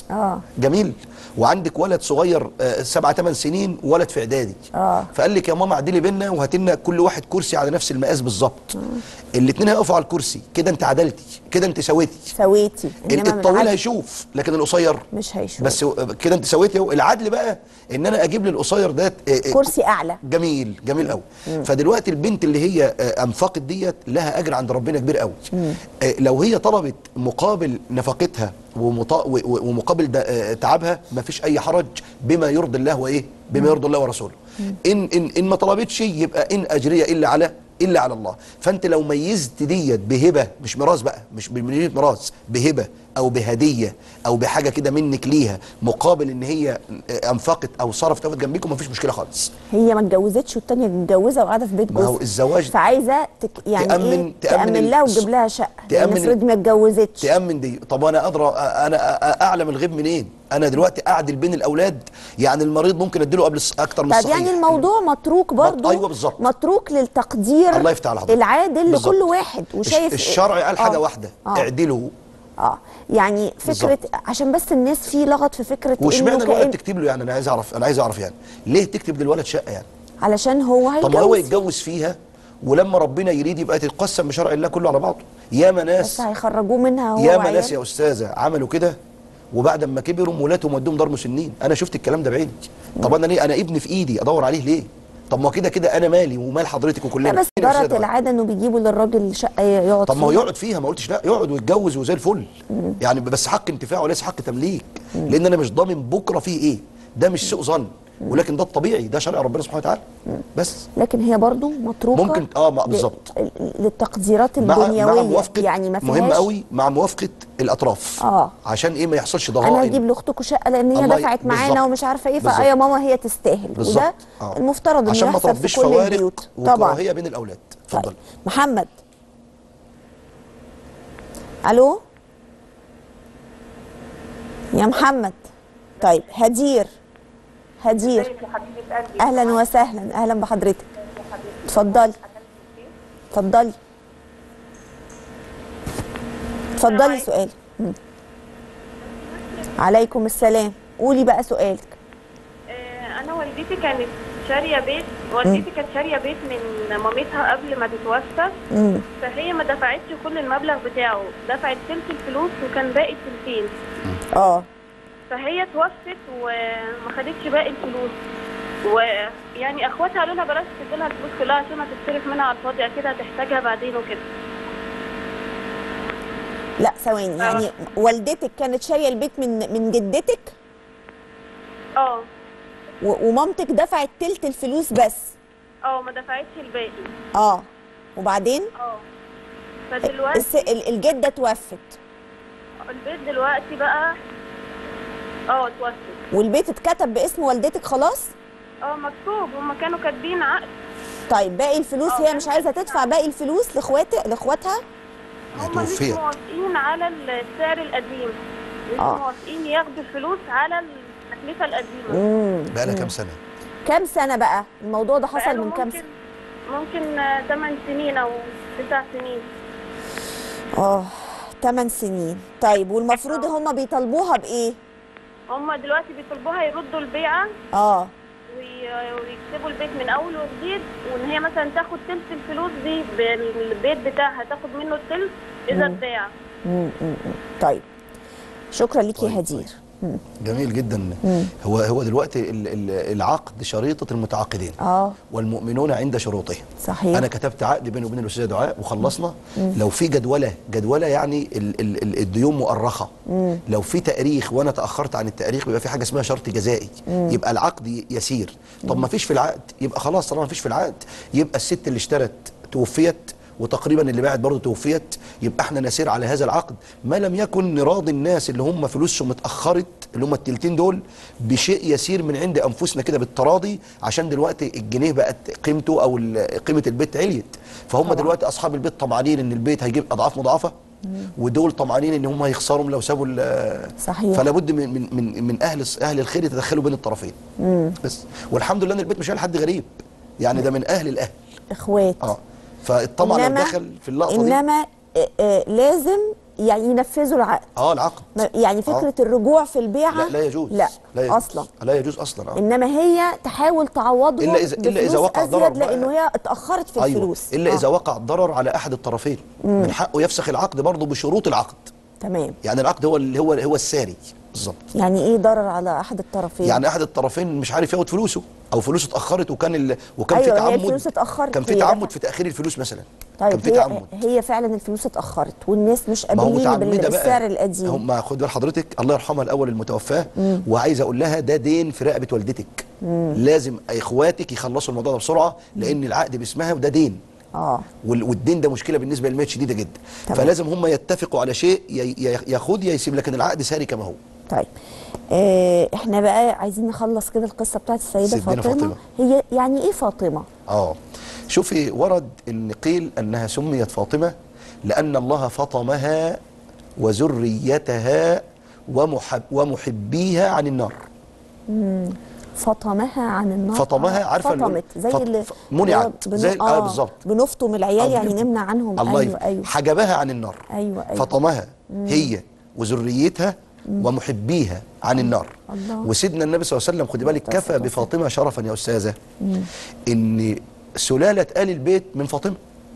A: اه
B: جميل وعندك ولد صغير آه، سبعة ثمان سنين وولد في اعدادي
A: آه.
B: فقال لك يا ماما اعدلي بينا وهات لنا كل واحد كرسي على نفس المقاس بالظبط الاثنين هيقفوا على الكرسي كده انت عدلتي كده انت سويتي
A: سويتي إنما من
B: الطويل
A: العدل
B: هيشوف لكن القصير
A: مش هيشوف
B: بس كده انت سويتي اهو العدل بقى ان انا اجيب للقصير ده آه، آه،
A: كرسي اعلى
B: جميل جميل قوي فدلوقتي البنت اللي هي آه، انفقت ديت لها اجر عند ربنا كبير قوي آه، لو هي طلبت مقابل نفقتها ومطا- و- و- ومقابل د- آه، تعبها ما فيش اي حرج بما يرضي الله وايه بما يرضي الله ورسوله ان ان ان ما طلبتش يبقى ان اجريه الا على الا على الله فانت لو ميزت ديت بهبه مش ميراث بقى مش بمليون ميراث بهبه او بهديه او بحاجه كده منك ليها مقابل ان هي آه، انفقت او صرفت وقفت جنبيكم ما فيش مشكله خالص
A: هي ما اتجوزتش والتانيه متجوزه وقاعده في بيت
B: ما هو
A: جوزها
B: الزواج
A: فعايزه تك يعني
B: تأمن-
A: ايه
B: تأمن
A: تامن لها
B: الس-
A: وتجيب لها شقه
B: تأمن
A: تامن
B: ال-
A: افرض ما اتجوزتش
B: تأمن دي طب انا ادرى انا أ- اعلم الغيب منين انا دلوقتي اعدل بين الاولاد يعني المريض ممكن اديله قبل الص- اكتر من
A: طب
B: الصحيح
A: يعني الموضوع متروك برضه
B: أيوة بالظبط.
A: متروك للتقدير
B: الله يفتح على حضرتك.
A: العادل
B: بالظبط.
A: لكل واحد وشايف
B: الش- الشرع قال حاجه
A: آه.
B: واحده
A: اه
B: اعدلوا
A: اه يعني فكره
B: بالظبط.
A: عشان بس الناس في لغط في فكره
B: واشمعنى
A: إنه
B: الولد
A: كأن-
B: تكتب له يعني انا عايز اعرف انا عايز اعرف يعني ليه تكتب للولد شقه يعني
A: علشان هو
B: طب ما هو
A: هيتجوز
B: يتجوز فيها ولما ربنا يريد يبقى تتقسم بشرع الله كله على بعضه ياما
A: بس
B: ناس
A: هيخرجوه منها هو
B: ياما
A: وعياله.
B: ناس يا استاذه عملوا كده وبعد ما كبروا ولادهم ودوهم دار مسنين انا شفت الكلام ده بعيني طب انا ليه انا ابني في ايدي ادور عليه ليه طب ما كده كده انا مالي ومال حضرتك وكلنا
A: لا بس
B: فين يا أستاذة
A: جرت
B: بقى؟
A: العاده انه بيجيبوا للراجل شقه يقعد
B: طب ما هو
A: فيها.
B: يقعد فيها ما قلتش لا يقعد ويتجوز وزي الفل يعني بس حق انتفاع وليس حق تمليك لان انا مش ضامن بكره فيه ايه ده مش سوء ظن ولكن ده الطبيعي ده شرع ربنا سبحانه وتعالى بس
A: لكن هي برضو متروكه
B: ممكن- آه، ما-
A: ل-
B: بالظبط.
A: ل- للتقديرات
B: مع مع
A: الدنيويه
B: موافقه
A: يعني ما
B: مهم
A: فيهاش
B: قوي مع موافقه الاطراف
A: آه.
B: عشان ايه ما يحصلش
A: انا
B: ضغائن
A: هجيب لاختكم شقه لان هي
B: الله ي-
A: دفعت معانا
B: بالظبط.
A: ومش عارفه ايه
B: بالظبط.
A: فيا ماما هي تستاهل
B: بالظبط
A: وده
B: آه.
A: المفترض انه
B: عشان ما
A: يحصل
B: تربيش
A: في كل
B: فوارق
A: البيوت طبعا
B: وكراهيه بين الاولاد اتفضل
A: طيب. محمد الو يا محمد طيب هدير هدير
C: يا حبيبه قلبي
A: اهلا وسهلا اهلا بحضرتك اتفضلي اتفضلي اتفضلي سؤالك مم. عليكم السلام قولي بقى سؤالك
E: آه، انا والدتي كانت شاريه بيت والدتي كانت شاريه بيت من مامتها قبل ما تتوفى
A: مم.
E: فهي ما دفعتش كل المبلغ بتاعه دفعت تلت الفلوس وكان باقي التلتين
A: اه
E: فهي توفت وما خدتش باقي الفلوس ويعني اخواتها قالوا لها بلاش تديلها الفلوس كلها عشان هتتصرف منها على الفاضي اكيد هتحتاجها بعدين وكده
A: لا ثواني يعني والدتك كانت شاريه البيت من من جدتك
E: اه
A: و- ومامتك دفعت تلت الفلوس بس
E: اه ما دفعتش الباقي
A: اه وبعدين
E: اه فدلوقتي
A: الس... ال- الجده توفت
E: البيت دلوقتي بقى اه اتوفت
A: والبيت اتكتب باسم والدتك خلاص
E: اه مكتوب هما كانوا كاتبين عقد
A: طيب باقي الفلوس هي مش عايزه تدفع باقي الفلوس لاخواتها لاخواتها
B: هي
E: هم مش
B: توفيت
E: موافقين على السعر القديم مش
A: آه.
E: موافقين ياخدوا الفلوس على التكلفه القديمه
A: امم
B: بقى لها كام سنه
A: كام سنه بقى الموضوع ده حصل
E: بقاله
A: من كام
E: ممكن
A: سنه
E: ممكن 8 سنين او 9 سنين
A: اه 8 سنين طيب والمفروض هم بيطالبوها بايه
E: هم دلوقتي بيطلبوها يردوا البيعه
A: اه
E: وي- ويكتبوا البيت من اول وجديد وان هي مثلا تاخد تلت الفلوس دي بالبيت بتاعها تاخد منه التلت اذا اتباع
A: مم، مم، مم. طيب شكرا ليكي
B: طيب،
A: يا هدير مم.
B: جميل جدا هو هو دلوقتي ال- ال- العقد شريطه المتعاقدين
A: اه
B: والمؤمنون عند شروطهم
A: صحيح
B: انا كتبت عقد بيني وبين الاستاذه دعاء وخلصنا لو في جدوله جدوله يعني ال ال ال الديون مؤرخه لو في تاريخ وانا تاخرت عن التاريخ بيبقى في حاجه اسمها شرط جزائي يبقى العقد ي- يسير طب ما فيش في العقد يبقى خلاص طالما ما فيش في العقد يبقى الست اللي اشترت توفيت وتقريبا اللي باعت برضه توفيت يبقى احنا نسير على هذا العقد ما لم يكن نراضي الناس اللي هم فلوسهم اتاخرت اللي هم التلتين دول بشيء يسير من عند انفسنا كده بالتراضي عشان دلوقتي الجنيه بقت قيمته او ال- قيمه البيت عليت فهم
A: طبعا.
B: دلوقتي اصحاب البيت طمعانين ان البيت هيجيب اضعاف مضاعفه ودول طمعانين ان هم هيخسروا لو سابوا ال-
A: صحيح.
B: فلا بد من من من, من اهل اهل الخير يتدخلوا بين الطرفين بس والحمد لله ان البيت مش على حد غريب يعني ده من اهل الاهل
A: اخوات
B: اه فالطمع لو
A: إنما-
B: دخل في اللقطه دي
A: انما آه، آه، لازم يعني ينفذوا العقد
B: اه العقد
A: ما- يعني فكره الرجوع في البيعه
B: لا لا يجوز
A: لا,
B: لا يجوز.
A: اصلا
B: لا يجوز اصلا آه.
A: انما هي تحاول تعوضهم
B: إلا إذا- إلا إذا
A: بفلوس
B: وقع ضرر
A: ازيد
B: بقى.
A: لانه هي اتاخرت في
B: أيوة.
A: الفلوس
B: الا
A: آه.
B: اذا وقع ضرر على احد الطرفين من حقه يفسخ العقد برضه بشروط العقد
A: تمام
B: يعني العقد هو اللي هو هو الساري بالظبط
A: يعني ايه ضرر على احد الطرفين
B: يعني احد الطرفين مش عارف ياخد فلوسه او فلوسه اتاخرت وكان ال... وكان
A: أيوة،
B: في
A: هي
B: تعمد
A: الفلوس اتأخرت
B: كان في
A: هي
B: تعمد
A: بقى.
B: في تاخير الفلوس مثلا كان
A: طيب
B: في
A: هي
B: تعمد
A: هي فعلا الفلوس اتاخرت والناس مش
B: ما هو
A: قابلين
B: متعمده بقى
A: بالسعر القديم
B: هم خد بال حضرتك الله يرحمها الاول المتوفاه وعايز اقول لها ده دين في رقبه والدتك لازم اخواتك يخلصوا الموضوع ده بسرعه لان العقد باسمها وده دين
A: اه
B: وال- والدين ده مشكله بالنسبه للميت شديده جدا
A: تمام.
B: فلازم هم يتفقوا على شيء ي- ي- ياخد يا يسيب لكن العقد ساري كما هو
A: طيب آه احنا بقى عايزين نخلص كده القصه بتاعت السيده
B: سيدنا
A: فاطمه.
B: فاطمة.
A: هي يعني ايه فاطمه
B: اه شوفي ورد ان قيل انها سميت فاطمه لان الله فطمها وذريتها ومحب ومحبيها عن النار
A: فطمها عن النار
B: فطمها،
A: آه،
B: عارفة ال-
A: فطمت زي
B: فط-
A: اللي
B: ف- منعت،
A: بن-
B: زي ال- آه، بالظبط.
A: بنفطم العيال
B: آه،
A: يعني
B: بنفطم.
A: نمنع عنهم
B: الله
A: ايوه
B: يف-
A: ايوه
B: حجبها عن النار
A: ايوه ايوه
B: فطمها هي وذريتها ومحبيها عن النار
A: الله.
B: وسيدنا النبي صلى الله عليه وسلم خدي بالك
A: الله
B: كفى
A: يسلمك.
B: بفاطمه شرفا يا استاذه ان سلاله ال البيت من فاطمه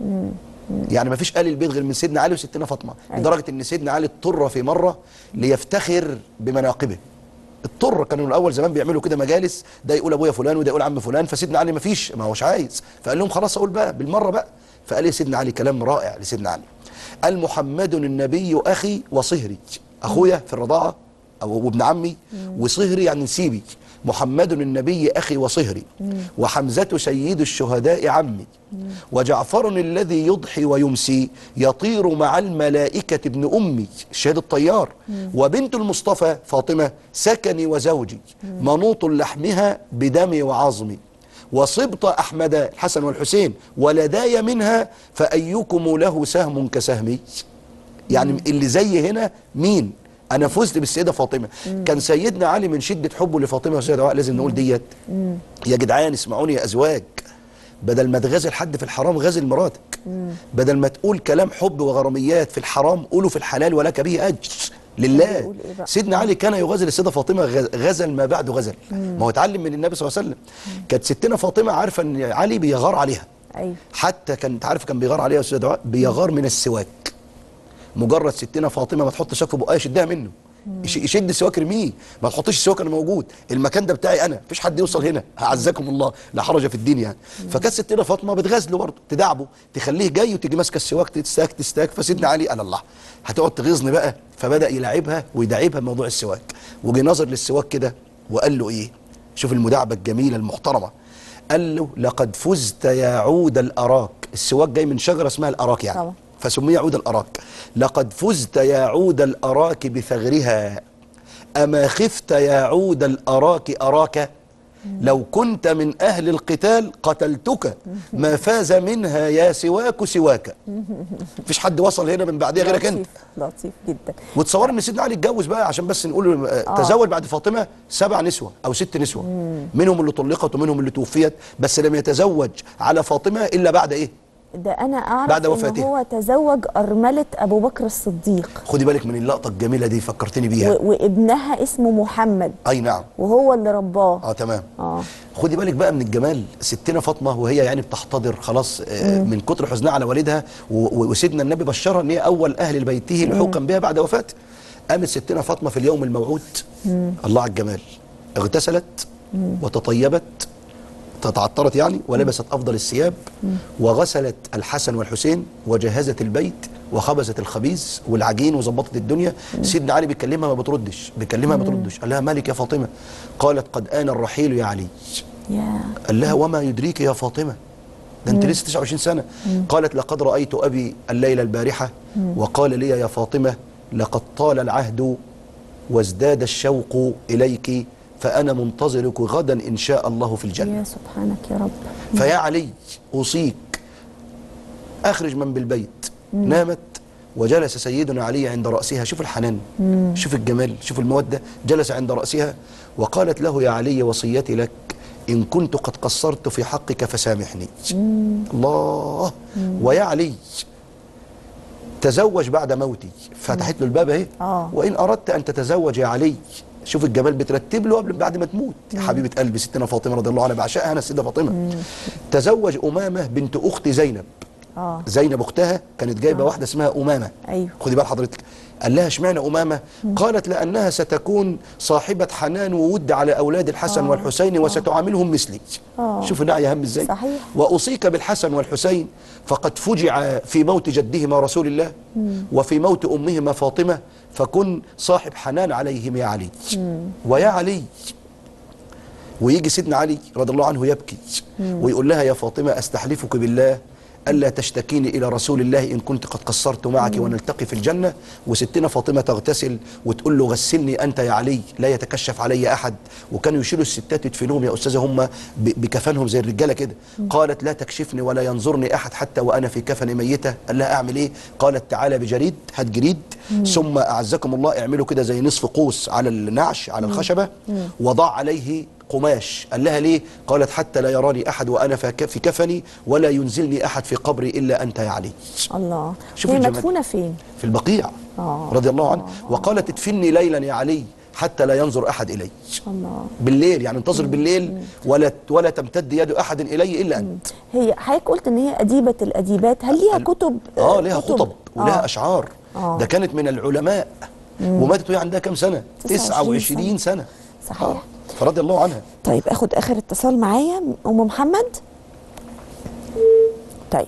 B: يعني ما فيش ال البيت غير من سيدنا علي وستنا فاطمه
A: أيوة.
B: لدرجه ان سيدنا علي اضطر في مره ليفتخر بمناقبه اضطر كانوا الاول زمان بيعملوا كده مجالس ده يقول ابويا فلان وده يقول عم فلان فسيدنا علي ما فيش ما هوش عايز فقال لهم خلاص اقول بقى بالمره بقى فقال لي سيدنا علي كلام رائع لسيدنا علي قال محمد النبي اخي وصهري اخويا في الرضاعه او ابن عمي وصهري يعني نسيبي محمد النبي اخي وصهري وحمزه سيد الشهداء عمي وجعفر الذي يضحي ويمسي يطير مع الملائكه ابن امي الشهيد الطيار وبنت المصطفى فاطمه سكني وزوجي منوط لحمها بدمي وعظمي وصبط أحمد الحسن والحسين ولداي منها فأيكم له سهم كسهمي يعني اللي زي هنا مين أنا فزت بالسيدة فاطمة كان سيدنا علي من شدة حبه لفاطمة وسيدة دعاء لازم نقول ديت يا جدعان اسمعوني يا أزواج بدل ما تغازل حد في الحرام غازل مراتك بدل ما تقول كلام حب وغراميات في الحرام قولوا في الحلال ولك به أجر لله
A: بيقول إيه بقى؟
B: سيدنا علي كان يغازل السيده فاطمه غز- غزل ما بعده غزل ما هو اتعلم من النبي صلى الله عليه وسلم كانت ستنا فاطمه عارفه ان علي بيغار عليها
A: ايوه
B: حتى كانت عارف كان بيغار عليها يا استاذ دعاء بيغار من السواك مجرد ستنا فاطمه ما تحط سواك في بقها يشدها منه يش- يشد السواك ارميه ما تحطش السواك انا موجود المكان ده بتاعي انا مفيش حد يوصل هنا اعزكم الله لا حرج في الدين يعني فكانت ستنا فاطمه بتغازله برضه تدعبه تخليه جاي وتيجي ماسكه السواك تستاك تستاك فسيدنا علي قال الله هتقعد تغيظني بقى فبدا يلعبها ويداعبها بموضوع السواك وجي نظر للسواك كده وقال له ايه شوف المداعبه الجميله المحترمه قال له لقد فزت يا عود الاراك السواك جاي من شجره اسمها الاراك يعني
A: طبعا.
B: فسمي عود الأراك لقد فزت يا عود الأراك بثغرها أما خفت يا عود الأراك أراك لو كنت من أهل القتال قتلتك ما فاز منها يا سواك سواك مفيش حد وصل هنا من بعدها غيرك أنت
A: لطيف لطيف جدا
B: وتصور ان سيدنا علي اتجوز بقى عشان بس نقول آه. تزوج بعد فاطمه سبع نسوه او ست نسوه منهم اللي طلقت ومنهم اللي توفيت بس لم يتزوج على فاطمه الا بعد ايه
A: ده انا اعرف
B: بعد
A: ان
B: وفاتها.
A: هو تزوج ارمله ابو بكر الصديق
B: خدي بالك من اللقطه الجميله دي فكرتني بيها
A: و- وابنها اسمه محمد
B: اي نعم
A: وهو اللي رباه
B: اه تمام
A: اه
B: خدي بالك بقى من الجمال ستنا فاطمه وهي يعني بتحتضر خلاص آه من كتر حزنها على والدها و- و- وسيدنا النبي بشرها ان هي اول اهل بيته لحوقا بها بعد وفاته قامت ستنا فاطمه في اليوم الموعود الله على الجمال اغتسلت وتطيبت تتعطرت يعني ولبست افضل الثياب وغسلت الحسن والحسين وجهزت البيت وخبزت الخبيز والعجين وظبطت الدنيا سيدنا علي بيكلمها ما بتردش بيكلمها ما بتردش قال لها مالك يا فاطمه قالت قد آن الرحيل يا علي
A: يا
B: قال لها وما يدريك يا فاطمة ده انت لسه 29 سنة قالت لقد رأيت أبي الليلة البارحة وقال لي يا فاطمة لقد طال العهد وازداد الشوق إليك فأنا منتظرك غدا إن شاء الله في الجنة
A: يا سبحانك يا رب
B: فيا علي أوصيك أخرج من بالبيت نامت وجلس سيدنا علي عند رأسها شوف الحنان شوف الجمال شوف المودة جلس عند رأسها وقالت له يا علي وصيتي لك إن كنت قد قصرت في حقك فسامحني الله ويا علي تزوج بعد موتي فتحت له الباب اهي
A: آه.
B: وان اردت ان تتزوج يا علي شوف الجمال بترتب له قبل بعد ما تموت يا حبيبه قلبي ستنا فاطمه رضي الله عنها بعشقها انا السيده فاطمه تزوج امامه بنت اخت زينب
A: اه
B: زينب اختها كانت جايبه واحده اسمها امامه
A: أيوه.
B: خدي بال حضرتك قال لها اشمعنى امامه قالت لانها ستكون صاحبه حنان وود على اولاد الحسن
A: آه.
B: والحسين وستعاملهم مثلي
A: آه.
B: شوف النعي هم ازاي
A: صحيح.
B: واصيك بالحسن والحسين فقد فجع في موت جدهما رسول الله وفي موت امهما فاطمه فكن صاحب حنان عليهم يا علي ويا علي ويجي سيدنا علي رضي الله عنه يبكي ويقول لها يا فاطمة أستحلفك بالله ألا تشتكيني إلى رسول الله إن كنت قد قصرت معك ونلتقي في الجنة وستنا فاطمة تغتسل وتقول له غسلني أنت يا علي لا يتكشف علي أحد وكانوا يشيلوا الستات يدفنوهم يا أستاذة هم ب- بكفنهم زي الرجالة كده قالت لا تكشفني ولا ينظرني أحد حتى وأنا في كفن ميتة قال لها أعمل إيه قالت تعالى بجريد هات جريد ثم أعزكم الله اعملوا كده زي نصف قوس على النعش على الخشبة وضع عليه قماش قال لها ليه قالت حتى لا يراني أحد وأنا فك- في كفني ولا ينزلني أحد في قبري إلا أنت يا علي
A: الله
B: شوف
A: هي
B: الجمال.
A: مدفونه فين
B: في البقيع
A: آه.
B: رضي الله عنه وقالت ادفني ليلا يا علي حتى لا ينظر أحد إلي
A: الله
B: بالليل يعني انتظر بالليل ولا ولا تمتد يد أحد إلي إلا أنت
A: هي حضرتك قلت ان هي اديبه الاديبات هل ليها كتب
B: اه ليها
A: كتب؟
B: خطب ولها
A: آه.
B: أشعار
A: آه.
B: ده كانت من العلماء وماتت وهي عندها كام سنة
A: 29
B: 29 سنة
A: صحيح.
B: آه. فرضي الله عنها
A: طيب اخد اخر اتصال معايا ام محمد طيب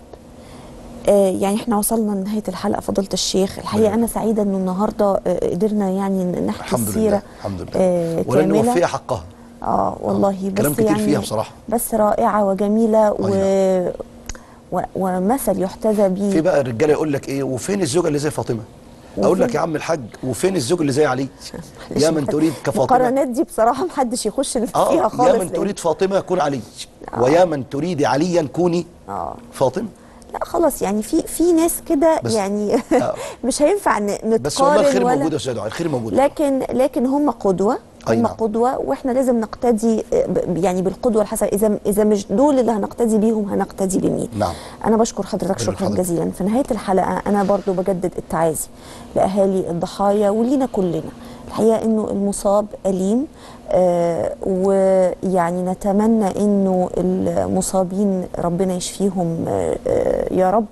A: آه يعني احنا وصلنا لنهايه الحلقه فضيله الشيخ الحقيقه انا سعيده انه النهارده آه قدرنا يعني نحكي
B: الحمد
A: السيره
B: لله الحمد لله
A: آه
B: ولن
A: كامله
B: نوفيها حقها
A: اه والله بس
B: كلام كتير
A: يعني
B: فيها بصراحة.
A: بس رائعه وجميله و...
B: أي
A: و... ومثل يحتذى به
B: في بقى الرجاله يقول لك ايه وفين الزوجه اللي زي فاطمه اقول لك يا عم الحاج وفين الزوج اللي زي علي يا من تريد كفاطمه
A: المقارنات دي بصراحه محدش يخش فيها
B: اه
A: خالص
B: يا من تريد فاطمه كون علي ويا من تريد عليا كوني
A: اه
B: فاطمه
A: لا خلاص يعني في في ناس كده
B: بس-
A: يعني
B: آه.
A: مش هينفع ن- نتقارن
B: بس والله الخير
A: ولا
B: موجود يا استاذ دعاء الخير موجود
A: لكن لكن هم قدوه
B: أي
A: هم
B: نعم.
A: قدوه واحنا لازم نقتدي آه، ب- يعني بالقدوه الحسنه اذا اذا مش دول اللي هنقتدي بيهم هنقتدي بمين
B: نعم.
A: انا بشكر حضرتك
B: ربنا
A: شكرا
B: يحفظك.
A: جزيلا في نهايه الحلقه انا برضو بجدد التعازي لاهالي الضحايا ولينا كلنا الحقيقه انه المصاب اليم آه ويعني نتمنى انه المصابين ربنا يشفيهم آه آه يا رب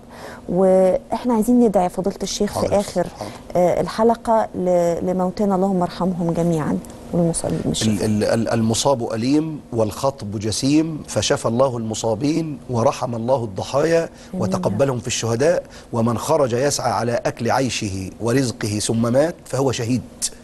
A: واحنا عايزين ندعي فضيله الشيخ في
B: حاضر،
A: اخر
B: حاضر.
A: آه الحلقه ل- لموتانا اللهم ارحمهم جميعا والمصابين مش
B: ال- ال- ال- المصاب أليم والخطب جسيم فشفى الله المصابين ورحم الله الضحايا وتقبلهم في الشهداء ومن خرج يسعى على أكل عيشه ورزقه ثم مات فهو شهيد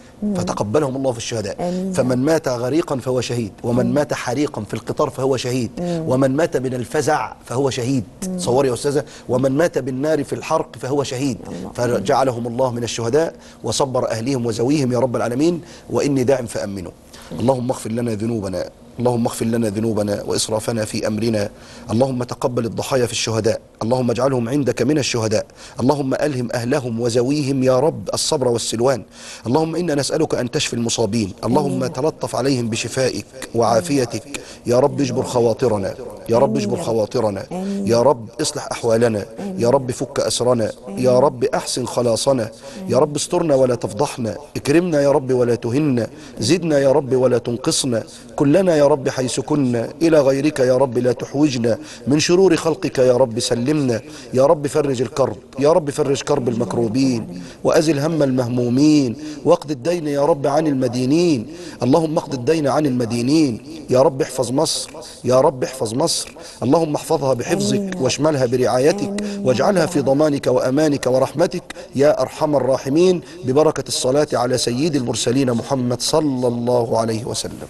B: فتقبلهم الله في الشهداء
A: آمين.
B: فمن مات غريقا فهو شهيد ومن مات حريقا في القطار فهو شهيد ومن مات من الفزع فهو شهيد تصوري يا أستاذة ومن مات بالنار في الحرق فهو شهيد فجعلهم الله من الشهداء وصبر أهليهم وزويهم يا رب العالمين وإني داعم فأمنوا اللهم اغفر لنا ذنوبنا اللهم اغفر لنا ذنوبنا وإسرافنا في أمرنا اللهم تقبل الضحايا في الشهداء اللهم اجعلهم عندك من الشهداء اللهم ألهم أهلهم وزويهم يا رب الصبر والسلوان اللهم إنا نسألك أن تشفي المصابين اللهم تلطف عليهم بشفائك وعافيتك يا رب اجبر خواطرنا يا رب اجبر خواطرنا يا رب اصلح أحوالنا يا رب فك أسرنا يا رب أحسن خلاصنا يا رب استرنا ولا تفضحنا اكرمنا يا رب ولا تهنا زدنا يا رب ولا تنقصنا كلنا يا رب حيث كنا إلى غيرك يا رب لا تحوجنا من شرور خلقك يا رب سلمنا يا رب فرج الكرب يا رب فرج كرب المكروبين وأزل هم المهمومين واقض الدين يا رب عن المدينين اللهم اقض الدين عن المدينين يا رب احفظ مصر يا رب احفظ مصر اللهم احفظها بحفظك واشملها برعايتك واجعلها في ضمانك وأمانك ورحمتك يا أرحم الراحمين ببركة الصلاة على سيد المرسلين محمد صلى الله عليه وسلم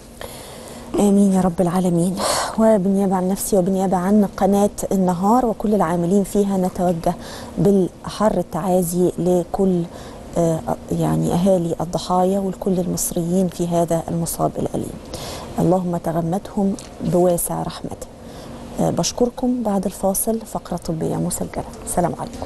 A: امين يا رب العالمين وبالنيابه عن نفسي وبالنيابه عن قناه النهار وكل العاملين فيها نتوجه بالاحر التعازي لكل آه، يعني اهالي الضحايا ولكل المصريين في هذا المصاب الاليم. اللهم تغمدهم بواسع رحمته. آه، بشكركم بعد الفاصل فقره طبيه مسجله. السلام عليكم.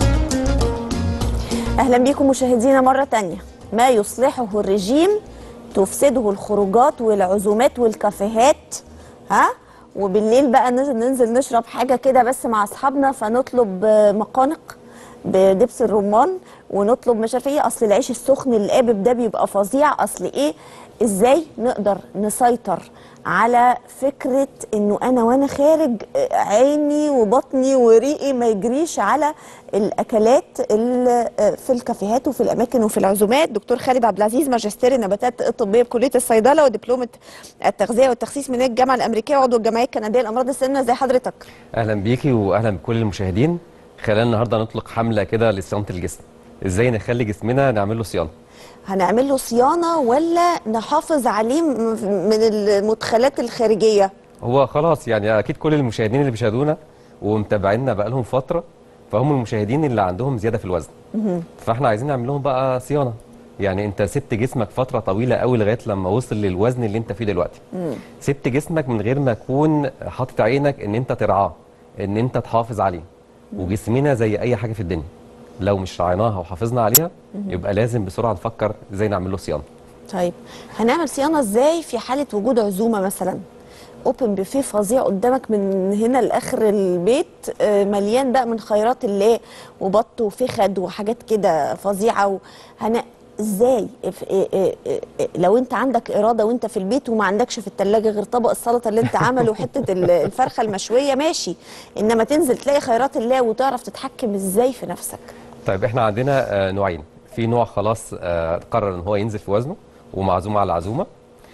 A: اهلا بكم مشاهدينا مره تانية ما يصلحه الرجيم تفسده الخروجات والعزومات والكافيهات ها وبالليل بقى ننزل, ننزل نشرب حاجه كده بس مع اصحابنا فنطلب آه، مقانق بدبس الرمان ونطلب مش عارفه ايه اصل العيش السخن القابب ده بيبقى فظيع اصل ايه ازاي نقدر نسيطر على فكره انه انا وانا خارج آه، عيني وبطني وريقي ما يجريش على الاكلات اللي آه، في الكافيهات وفي الاماكن وفي العزومات دكتور خالد عبد العزيز ماجستير النباتات الطبيه بكليه الصيدله ودبلومه التغذيه والتخسيس من الجامعه الامريكيه وعضو الجمعيه الكنديه لامراض السمنه زي حضرتك
F: اهلا بيكي واهلا بكل المشاهدين خلينا النهارده نطلق حمله كده لصيانه الجسم ازاي نخلي جسمنا نعمل له صيانه
A: هنعمل له صيانه ولا نحافظ عليه م- من المدخلات الخارجيه
F: هو خلاص يعني اكيد كل المشاهدين اللي بيشاهدونا ومتابعينا بقالهم فتره فهم المشاهدين اللي عندهم زياده في الوزن فاحنا عايزين نعمل لهم بقى صيانه يعني انت سبت جسمك فتره طويله قوي لغايه لما وصل للوزن اللي انت فيه دلوقتي سبت جسمك من غير ما تكون حاطط عينك ان انت ترعاه ان انت تحافظ عليه وجسمنا زي اي حاجه في الدنيا لو مش راعيناها وحافظنا عليها يبقى لازم بسرعه نفكر ازاي نعمل له صيانه
A: طيب هنعمل صيانه ازاي في حاله وجود عزومه مثلا اوبن بوفيه فظيع قدامك من هنا لاخر البيت آه، مليان بقى من خيرات الله وبط وفخد وحاجات كده فظيعه وهن ازاي إف- إيه- إيه- إيه- لو انت عندك اراده وانت في البيت وما عندكش في الثلاجه غير طبق السلطه اللي انت عمله وحته ال- الفرخه المشويه ماشي انما تنزل تلاقي خيرات الله وتعرف تتحكم ازاي في نفسك
F: طيب احنا عندنا آه، نوعين في نوع خلاص آه، قرر ان هو ينزل في وزنه ومعزوم على العزومه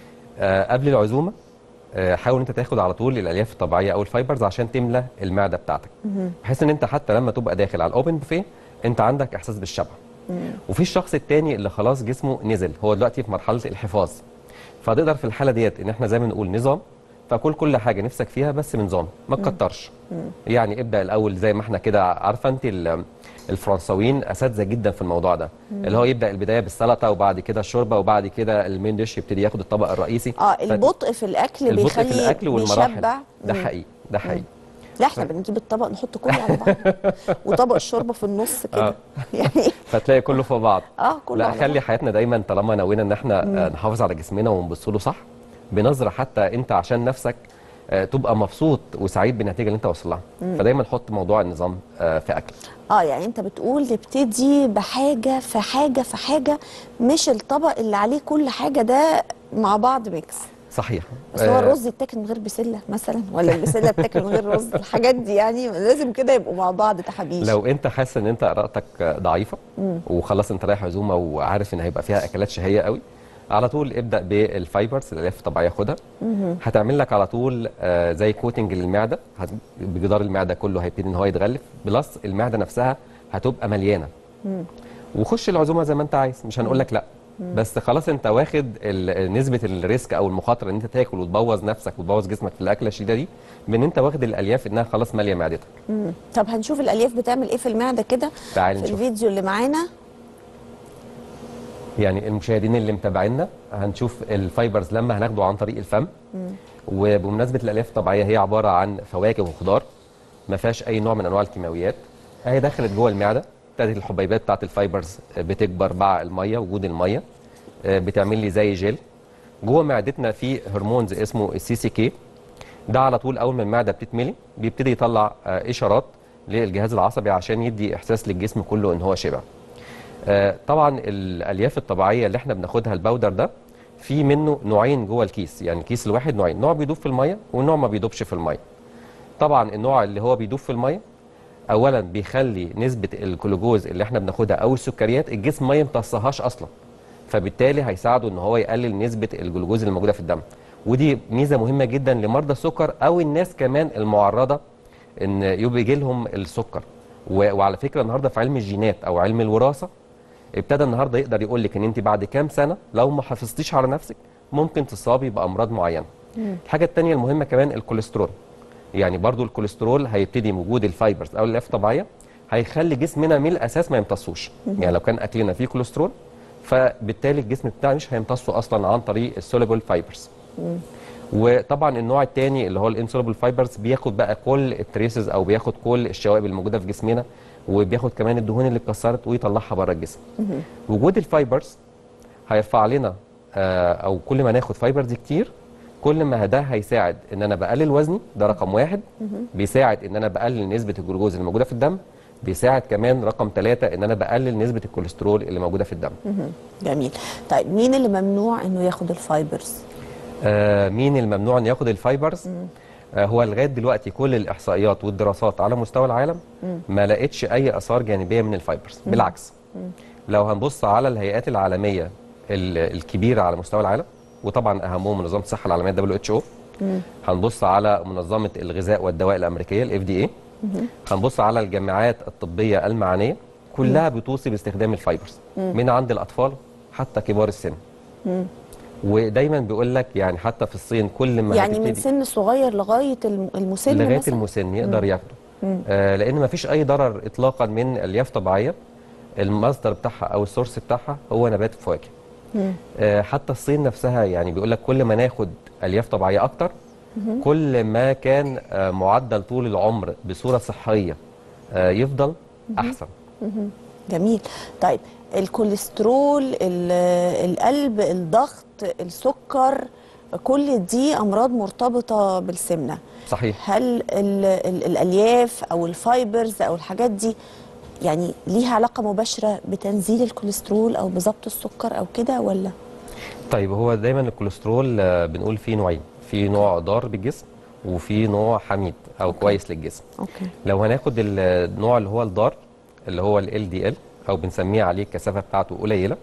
F: آه، قبل العزومه آه، حاول انت تاخد على طول الالياف الطبيعيه او الفايبرز عشان تملى المعده بتاعتك بحيث ان انت حتى لما تبقى داخل على الاوبن بوفيه انت عندك احساس بالشبع وفي الشخص التاني اللي خلاص جسمه نزل هو دلوقتي في مرحله الحفاظ فتقدر في الحاله ديت ان احنا زي ما نقول نظام فكل كل حاجه نفسك فيها بس بنظام ما تكترش يعني ابدا الاول زي ما احنا كده عارفه انت ال- الفرنساويين اساتذه جدا في الموضوع ده اللي هو يبدا البدايه بالسلطه وبعد كده الشوربه وبعد كده المين ديش يبتدي ياخد الطبق الرئيسي
A: اه
F: ف-
A: البطء في الاكل
F: البطء
A: بيخلي
F: في الاكل والمراحل
A: بيشبع.
F: ده
A: مم.
F: حقيقي ده حقيقي
A: لا احنا بنجيب الطبق نحط كله على بعض وطبق الشوربه في النص كده
F: آه.
A: يعني
F: فتلاقي كله في بعض
A: اه كله
F: لا
A: على
F: خلي
A: بعض.
F: حياتنا دايما طالما نوينا ان احنا آه، نحافظ على جسمنا ونبص له صح بنظره حتى انت عشان نفسك آه، تبقى مبسوط وسعيد بالنتيجه اللي انت واصل لها فدايما حط موضوع النظام آه، في اكل
A: اه يعني انت بتقول نبتدي بحاجه في حاجه في حاجه مش الطبق اللي عليه كل حاجه ده مع بعض ميكس
F: صحيح
A: بس هو
F: آه،
A: الرز يتاكل من غير بسله مثلا ولا البسله بتاكل من غير رز الحاجات دي يعني لازم كده يبقوا مع بعض تحابيش
F: لو انت حاسس ان انت ارادتك ضعيفه وخلاص انت رايح عزومه وعارف ان هيبقى فيها اكلات شهيه قوي على طول ابدا بالفايبرز الالياف الطبيعيه خدها هتعمل لك على طول آه، زي كوتنج للمعده هت- بجدار المعده كله هيبتدي ان هو يتغلف بلس المعده نفسها هتبقى مليانه وخش العزومه زي ما انت عايز مش هنقول لك لا بس خلاص انت واخد ال- نسبه الريسك او المخاطره ان انت تاكل وتبوظ نفسك وتبوظ جسمك في الاكله الشديده دي بان انت واخد الالياف انها خلاص ماليه معدتك
A: مم. طب هنشوف الالياف بتعمل ايه في المعده كده
F: تعالي
A: في
F: نشوف
A: الفيديو اللي معانا
F: يعني المشاهدين اللي متابعينا هنشوف الفايبرز لما هناخده عن طريق الفم وبمناسبه الالياف الطبيعيه هي عباره عن فواكه وخضار ما فيهاش اي نوع من انواع الكيماويات هي دخلت جوه المعده ابتدت الحبيبات بتاعت الفايبرز بتكبر مع الميه وجود الميه آه، بتعمل لي زي جيل جوه معدتنا في هرمونز اسمه السي سي كي ده على طول اول ما المعده بتتملي بيبتدي يطلع آه، اشارات للجهاز العصبي عشان يدي احساس للجسم كله ان هو شبع آه، طبعا الالياف الطبيعيه اللي احنا بناخدها الباودر ده في منه نوعين جوه الكيس يعني الكيس الواحد نوعين نوع بيدوب في الميه ونوع ما بيدوبش في الميه طبعا النوع اللي هو بيدوب في الميه اولا بيخلي نسبه الجلوكوز اللي احنا بناخدها او السكريات الجسم ما يمتصهاش اصلا فبالتالي هيساعده ان هو يقلل نسبه الجلوكوز اللي موجوده في الدم ودي ميزه مهمه جدا لمرضى السكر او الناس كمان المعرضه ان يبقى يجي لهم السكر و- وعلى فكره النهارده في علم الجينات او علم الوراثه ابتدى النهارده يقدر يقول لك ان انت بعد كام سنه لو ما حافظتيش على نفسك ممكن تصابي بامراض معينه الحاجه الثانيه المهمه كمان الكوليسترول يعني برضو الكوليسترول هيبتدي وجود الفايبرز او الالياف الطبيعيه هيخلي جسمنا من الاساس ما يمتصوش يعني لو كان اكلنا فيه كوليسترول فبالتالي الجسم بتاعنا مش هيمتصه اصلا عن طريق السوليبل فايبرز وطبعا النوع الثاني اللي هو الانسولبل فايبرز بياخد بقى كل التريسز او بياخد كل الشوائب الموجوده في جسمنا وبياخد كمان الدهون اللي اتكسرت ويطلعها بره الجسم وجود الفايبرز هيرفع لنا آه، او كل ما ناخد فايبرز كتير كل ما ده هيساعد ان انا بقلل وزني ده رقم واحد بيساعد ان انا بقلل نسبه الجلوكوز اللي موجوده في الدم بيساعد كمان رقم ثلاثة ان انا بقلل نسبه الكوليسترول اللي موجوده في الدم
A: جميل طيب مين اللي ممنوع انه ياخد الفايبرز
F: آه مين الممنوع ان ياخد الفايبرز آه هو لغايه دلوقتي كل الاحصائيات والدراسات على مستوى العالم ما لقتش اي اثار جانبيه من الفايبرز بالعكس لو هنبص على الهيئات العالميه ال- الكبيره على مستوى العالم وطبعا اهمهم منظمه الصحه العالميه دبليو اتش او هنبص على منظمه الغذاء والدواء الامريكيه الاف دي اي هنبص على الجامعات الطبيه المعنيه كلها بتوصي باستخدام الفايبرز من عند الاطفال حتى كبار السن ودايما بيقول لك يعني حتى في الصين كل ما
A: يعني من
F: هتبتدي-
A: سن صغير لغايه الم- المسن
F: لغايه
A: مثلا
F: المسن يقدر ياخده آه لان ما فيش اي ضرر اطلاقا من الياف طبيعيه المصدر بتاعها او السورس بتاعها هو نبات الفواكه آه حتى الصين نفسها يعني بيقول لك كل ما ناخد الياف طبيعيه اكتر كل ما كان آه معدل طول العمر بصوره صحيه آه يفضل احسن
A: جميل طيب الكوليسترول ال- القلب الضغط السكر كل دي امراض مرتبطه بالسمنه
F: صحيح
A: هل ال ال الالياف او الفايبرز او الحاجات دي يعني ليها علاقه مباشره بتنزيل الكوليسترول او بضبط السكر او كده ولا
F: طيب هو دايما الكوليسترول آه، بنقول فيه نوعين في نوع ضار بالجسم وفي نوع حميد او كويس للجسم
A: اوكي
F: لو هناخد النوع اللي هو الضار اللي هو ال دي ال او بنسميه عليه الكثافه بتاعته قليله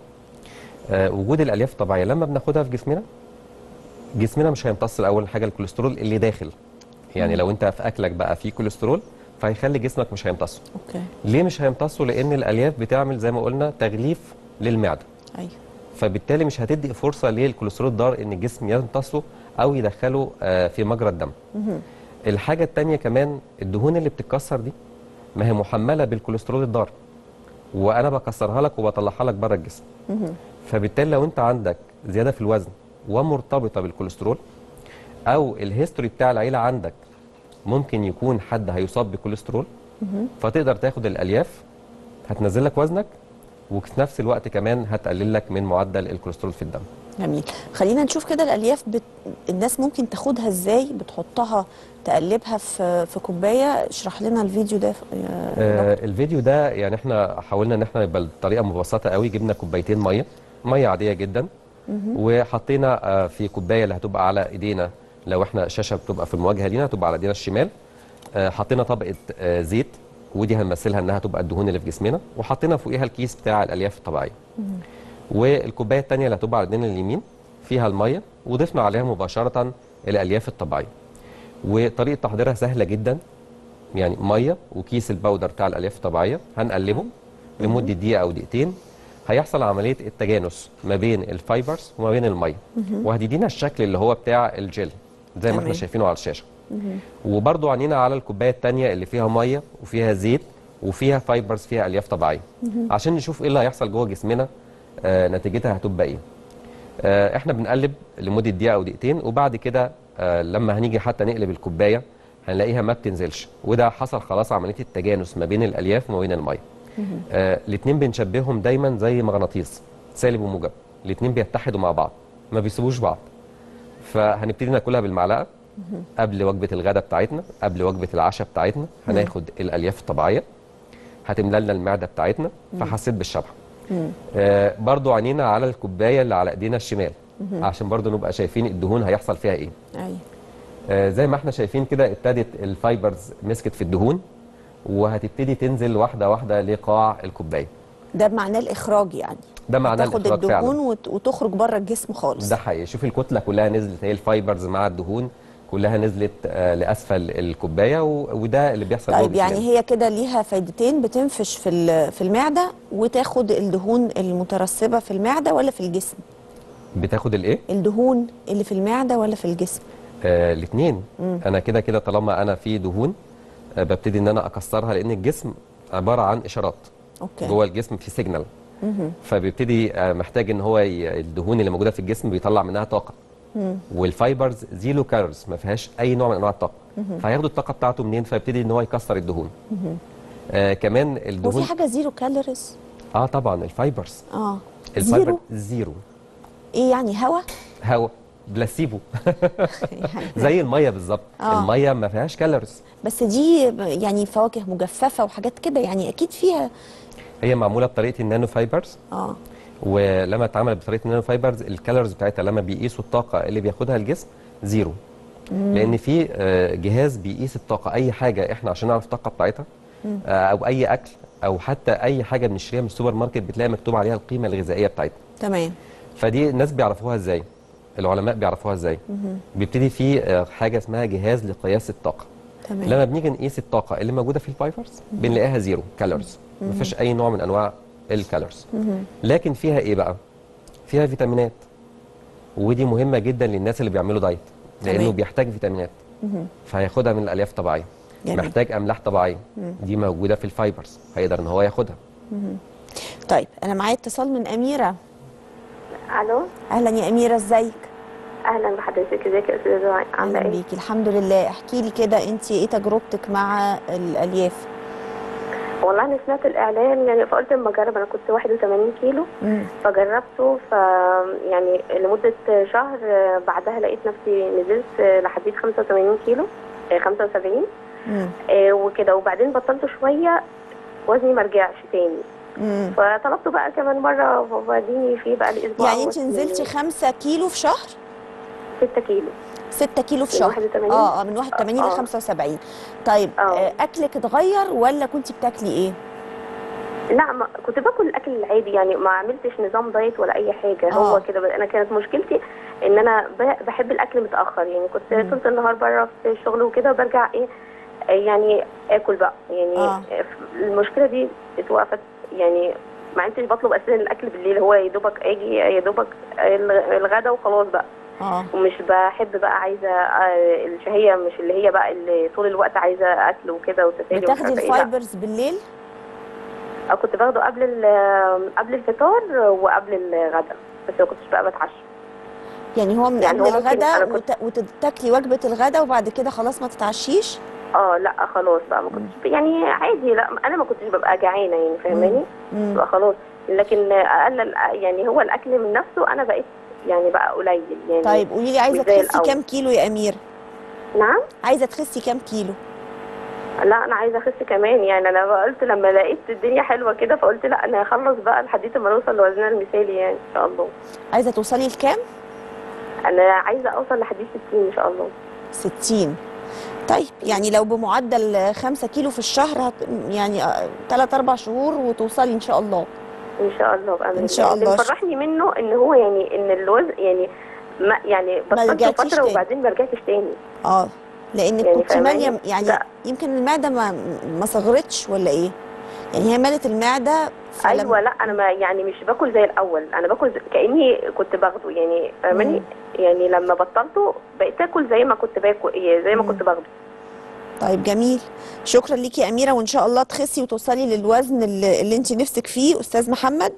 F: آه وجود الالياف الطبيعيه لما بناخدها في جسمنا جسمنا مش هيمتص اول حاجه الكوليسترول اللي داخل يعني لو انت في اكلك بقى فيه كوليسترول فهيخلي جسمك مش هيمتصه
A: اوكي
F: ليه مش هيمتصه لان الالياف بتعمل زي ما قلنا تغليف للمعده
A: ايوه
F: فبالتالي مش هتدي فرصه للكوليسترول الضار ان الجسم يمتصه او يدخله آه، في مجرى الدم الحاجه الثانيه كمان الدهون اللي بتتكسر دي ما هي محمله بالكوليسترول الضار وانا بكسرها لك وبطلعها لك بره الجسم فبالتالي لو انت عندك زياده في الوزن ومرتبطه بالكوليسترول او الهيستوري بتاع العيله عندك ممكن يكون حد هيصاب بكوليسترول فتقدر تاخد الالياف هتنزل لك وزنك وفي نفس الوقت كمان هتقلل لك من معدل الكوليسترول في الدم
A: جميل خلينا نشوف كده الالياف بت... الناس ممكن تاخدها ازاي بتحطها تقلبها في في كوبايه اشرح لنا الفيديو ده يا
F: آه
A: دكتور.
F: الفيديو ده يعني احنا حاولنا ان احنا يبقى الطريقه مبسطه قوي جبنا كوبايتين ميه ميه عاديه جدا وحطينا آه في كوبايه اللي هتبقى على ايدينا لو احنا الشاشه بتبقى في المواجهه لينا هتبقى على ايدينا الشمال آه حطينا طبقه آه زيت ودي هنمثلها انها تبقى الدهون اللي في جسمنا وحطينا فوقيها الكيس بتاع الالياف الطبيعيه والكوبايه الثانيه اللي هتبقى على ايدينا اليمين فيها الميه وضفنا عليها مباشره الالياف الطبيعيه وطريقه تحضيرها سهله جدا يعني ميه وكيس الباودر بتاع الالياف الطبيعيه هنقلبه لمده دقيقه او دقيقتين هيحصل عمليه التجانس ما بين الفايبرز وما بين الميه وهتدينا الشكل اللي هو بتاع الجل زي ما احنا
A: تمام.
F: شايفينه على الشاشه وبرضو عنينا على الكوبايه الثانيه اللي فيها ميه وفيها زيت وفيها فايبرز فيها الياف طبيعيه عشان نشوف ايه اللي هيحصل جوه جسمنا آه نتيجتها هتبقى ايه آه احنا بنقلب لمده دقيقه او دقيقتين وبعد كده آه لما هنيجي حتى نقلب الكوبايه هنلاقيها ما بتنزلش وده حصل خلاص عمليه التجانس ما بين الالياف وما بين الميه آه الاثنين بنشبههم دايما زي مغناطيس سالب وموجب الاثنين بيتحدوا مع بعض ما بيسيبوش بعض فهنبتدي ناكلها بالمعلقه قبل وجبه الغداء بتاعتنا قبل وجبه العشاء بتاعتنا هناخد الالياف الطبيعيه هتملى لنا المعده بتاعتنا فحسيت بالشبع آه برضو عينينا على الكوبايه اللي على ايدينا الشمال عشان برضو نبقى شايفين الدهون هيحصل فيها ايه
A: ايوه
F: آه زي ما احنا شايفين كده ابتدت الفايبرز مسكت في الدهون وهتبتدي تنزل واحده واحده لقاع الكوبايه
A: ده معناه الاخراج يعني
F: ده معناه
A: تاخد
F: الاخراج
A: الدهون
F: فعلا
A: وت... وتخرج بره الجسم خالص
F: ده حقيقي شوف الكتله كلها نزلت هي الفايبرز مع الدهون كلها نزلت آه لاسفل الكوبايه و- وده اللي بيحصل جوه
A: طيب يعني
F: جسمنا.
A: هي كده ليها فايدتين بتنفش في ال- في المعده وتاخد الدهون المترسبه في المعده ولا في الجسم
F: بتاخد الايه
A: الدهون اللي في المعده ولا في الجسم
F: آه الاثنين انا كده كده طالما انا في دهون آه ببتدي ان انا اكسرها لان الجسم عباره عن اشارات
A: اوكي
F: جوه الجسم في سيجنال فبيبتدي آه، محتاج ان هو ي- الدهون اللي موجوده في الجسم بيطلع منها طاقه والفايبرز زيرو كالوريز ما فيهاش اي نوع من انواع الطاقه فهياخدوا الطاقه بتاعته منين فيبتدي ان هو يكسر الدهون آه كمان
A: وفي
F: الدهون
A: حاجه زيرو كالوريز
F: اه طبعا الفايبرز
A: اه
F: الفايبر
A: زيرو
F: زيرو
A: ايه يعني هوا
F: هواء بلاسيبو
A: يعني
F: زي الميه بالظبط
A: آه.
F: الميه ما فيهاش كالوريز
A: بس دي يعني فواكه مجففه وحاجات كده يعني اكيد فيها
F: هي معموله بطريقه النانو فايبرز
A: اه
F: ولما اتعملت بطريقه النانو فايبرز الكالوريز بتاعتها لما بيقيسوا الطاقه اللي بياخدها الجسم زيرو لان في آه، جهاز بيقيس الطاقه اي حاجه احنا عشان نعرف الطاقه بتاعتها آه، او اي اكل او حتى اي حاجه بنشتريها من السوبر ماركت بتلاقي مكتوب عليها القيمه الغذائيه بتاعتها
A: تمام
F: فدي الناس بيعرفوها ازاي العلماء بيعرفوها ازاي بيبتدي في آه، حاجه اسمها جهاز لقياس الطاقه
A: تمام
F: لما بنيجي نقيس الطاقه اللي موجوده في الفايبرز بنلاقيها زيرو كالوريز ما فيش اي نوع من انواع الكالوريز لكن فيها ايه بقى فيها فيتامينات ودي مهمه جدا للناس اللي بيعملوا دايت لانه
A: تمام.
F: بيحتاج فيتامينات فهياخدها من الالياف الطبيعيه
A: جميل.
F: محتاج املاح طبيعيه دي موجوده في الفايبرز هيقدر ان هو ياخدها
A: طيب انا معايا اتصال من اميره
D: الو
A: اهلا يا اميره ازيك
D: اهلا بحضرتك ازيك يا استاذه دعاء عامله
A: اهلا
D: ايه
A: بيكي الحمد لله احكي لي كده انت ايه تجربتك مع الالياف
D: والله انا سمعت الاعلان يعني فقلت اما اجرب انا كنت 81 كيلو
A: مم.
D: فجربته ف يعني لمده شهر آه، بعدها لقيت نفسي نزلت آه، لحديت 85 كيلو آه، 75
A: مم.
D: آه، وكده وبعدين بطلت شويه وزني ما رجعش تاني
A: مم.
D: فطلبته بقى كمان مره وبعديني فيه بقى الاسبوع
A: يعني انت نزلتي 5 كيلو في شهر
D: 6 كيلو
A: 6 كيلو في
D: من
A: شهر
D: 81
A: اه اه من 81 ل
D: آه.
A: 75 طيب
D: آه.
A: آه اكلك اتغير ولا كنت بتاكلي ايه
D: لا ما كنت باكل الاكل العادي يعني ما عملتش نظام دايت ولا اي حاجه
A: آه.
D: هو كده بس انا كانت مشكلتي ان انا ب- بحب الاكل متاخر يعني كنت
A: مم.
D: طول النهار بره في الشغل وكده وبرجع ايه آه، يعني اكل بقى يعني
A: آه.
D: المشكله دي اتوقفت يعني ما عدتش بطلب اساسا الاكل بالليل هو يا دوبك اجي يا دوبك الغ- الغدا وخلاص بقى
A: اه
D: ومش بحب بقى عايزه آه، الشهيه مش اللي هي بقى اللي طول الوقت عايزه اكل وكده وتسالي ومش
A: بتاخدي
D: عارفة إيه، لا.
A: الفايبرز بالليل
D: أه كنت باخده قبل ال- قبل الفطار وقبل الغداء بس ما كنتش بقى بتعشى
A: يعني هو من
D: يعني
A: قبل
D: هو ممكن
A: الغدا
D: أنا كنت-
A: وت... وتاكلي وجبه الغدا وبعد كده خلاص ما تتعشيش
D: اه لا خلاص بقى ما كنتش يعني عادي لا انا ما كنتش ببقى جعانه يعني فاهماني
A: مم.
D: بقى خلاص لكن اقل يعني هو الاكل من نفسه انا بقيت يعني بقى قليل يعني
A: طيب قولي لي عايزه
D: مش زي
A: تخسي
D: الأول.
A: كام كيلو يا امير
D: نعم
A: عايزه تخسي كام كيلو
D: لا انا عايزه اخس كمان يعني انا بقى قلت لما لقيت الدنيا حلوه كده فقلت لا انا هخلص بقى لحد ما نوصل لوزننا المثالي يعني ان شاء الله
A: عايزه توصلي لكام
D: انا عايزه اوصل لحد 60 ان شاء الله
A: 60 طيب يعني لو بمعدل 5 كيلو في الشهر هت... يعني 3 4 شهور وتوصلي ان شاء الله
D: ان شاء الله بامر
A: إن شاء
D: اللي
A: الله.
D: مفرحني منه ان هو يعني ان الوزن يعني ما يعني بطلت
A: رجعتيش
D: فتره
A: تاني.
D: وبعدين ما رجعتش تاني
A: اه لانك
D: يعني
A: كنت
D: فاهماني؟
A: ماليه يعني
D: لا.
A: يمكن المعده ما ما صغرتش ولا ايه يعني هي مالت المعده فلم-
D: ايوه لا انا ما يعني مش باكل زي الاول انا باكل زي- كاني كنت باخده يعني فاهماني يعني لما بطلته بقيت اكل زي ما كنت باكل إيه، زي ما
A: مم.
D: كنت باخده
A: طيب جميل شكرا ليكي يا اميره وان شاء الله تخسي وتوصلي للوزن اللي, اللي انت نفسك فيه استاذ محمد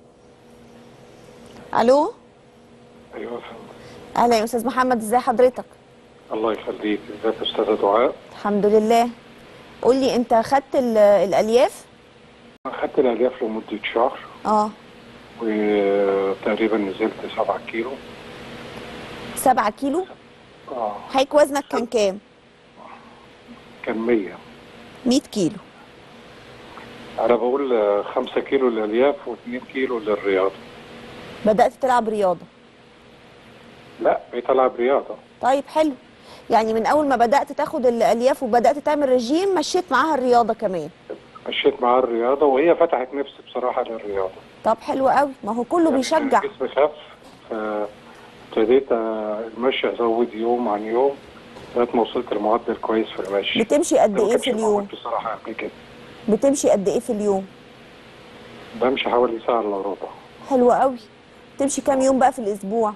A: الو
G: ايوه يا فندم
A: اهلا يا استاذ محمد ازي حضرتك
G: الله يخليك ازيك يا استاذه دعاء
A: الحمد لله قول لي انت خدت ال- الالياف
G: اخدت الالياف لمده شهر
A: اه
G: وتقريبا نزلت 7 كيلو
A: 7 كيلو
G: اه
A: حضرتك وزنك كان كام
G: كان 100
A: 100 كيلو
G: انا بقول 5 كيلو للالياف و2 كيلو للرياضه
A: بدات تلعب رياضه
G: لا بقيت العب رياضه
A: طيب حلو يعني من اول ما بدات تاخد الالياف وبدات تعمل رجيم مشيت معاها الرياضه كمان
G: مشيت معاها الرياضه وهي فتحت نفسي بصراحه للرياضه
A: طب حلو قوي ما هو كله
G: يعني
A: بيشجع
G: جسمي خف فابتديت آه، المشي ازود يوم عن يوم لغايه ما وصلت لمعدل كويس في المشي
A: بتمشي قد
G: ده ما
A: ايه
G: كانش
A: في اليوم
G: موجود بصراحه قبل كده
A: بتمشي قد ايه في اليوم
G: بمشي حوالي ساعه الا ربع
A: حلو قوي تمشي كام يوم بقى في الاسبوع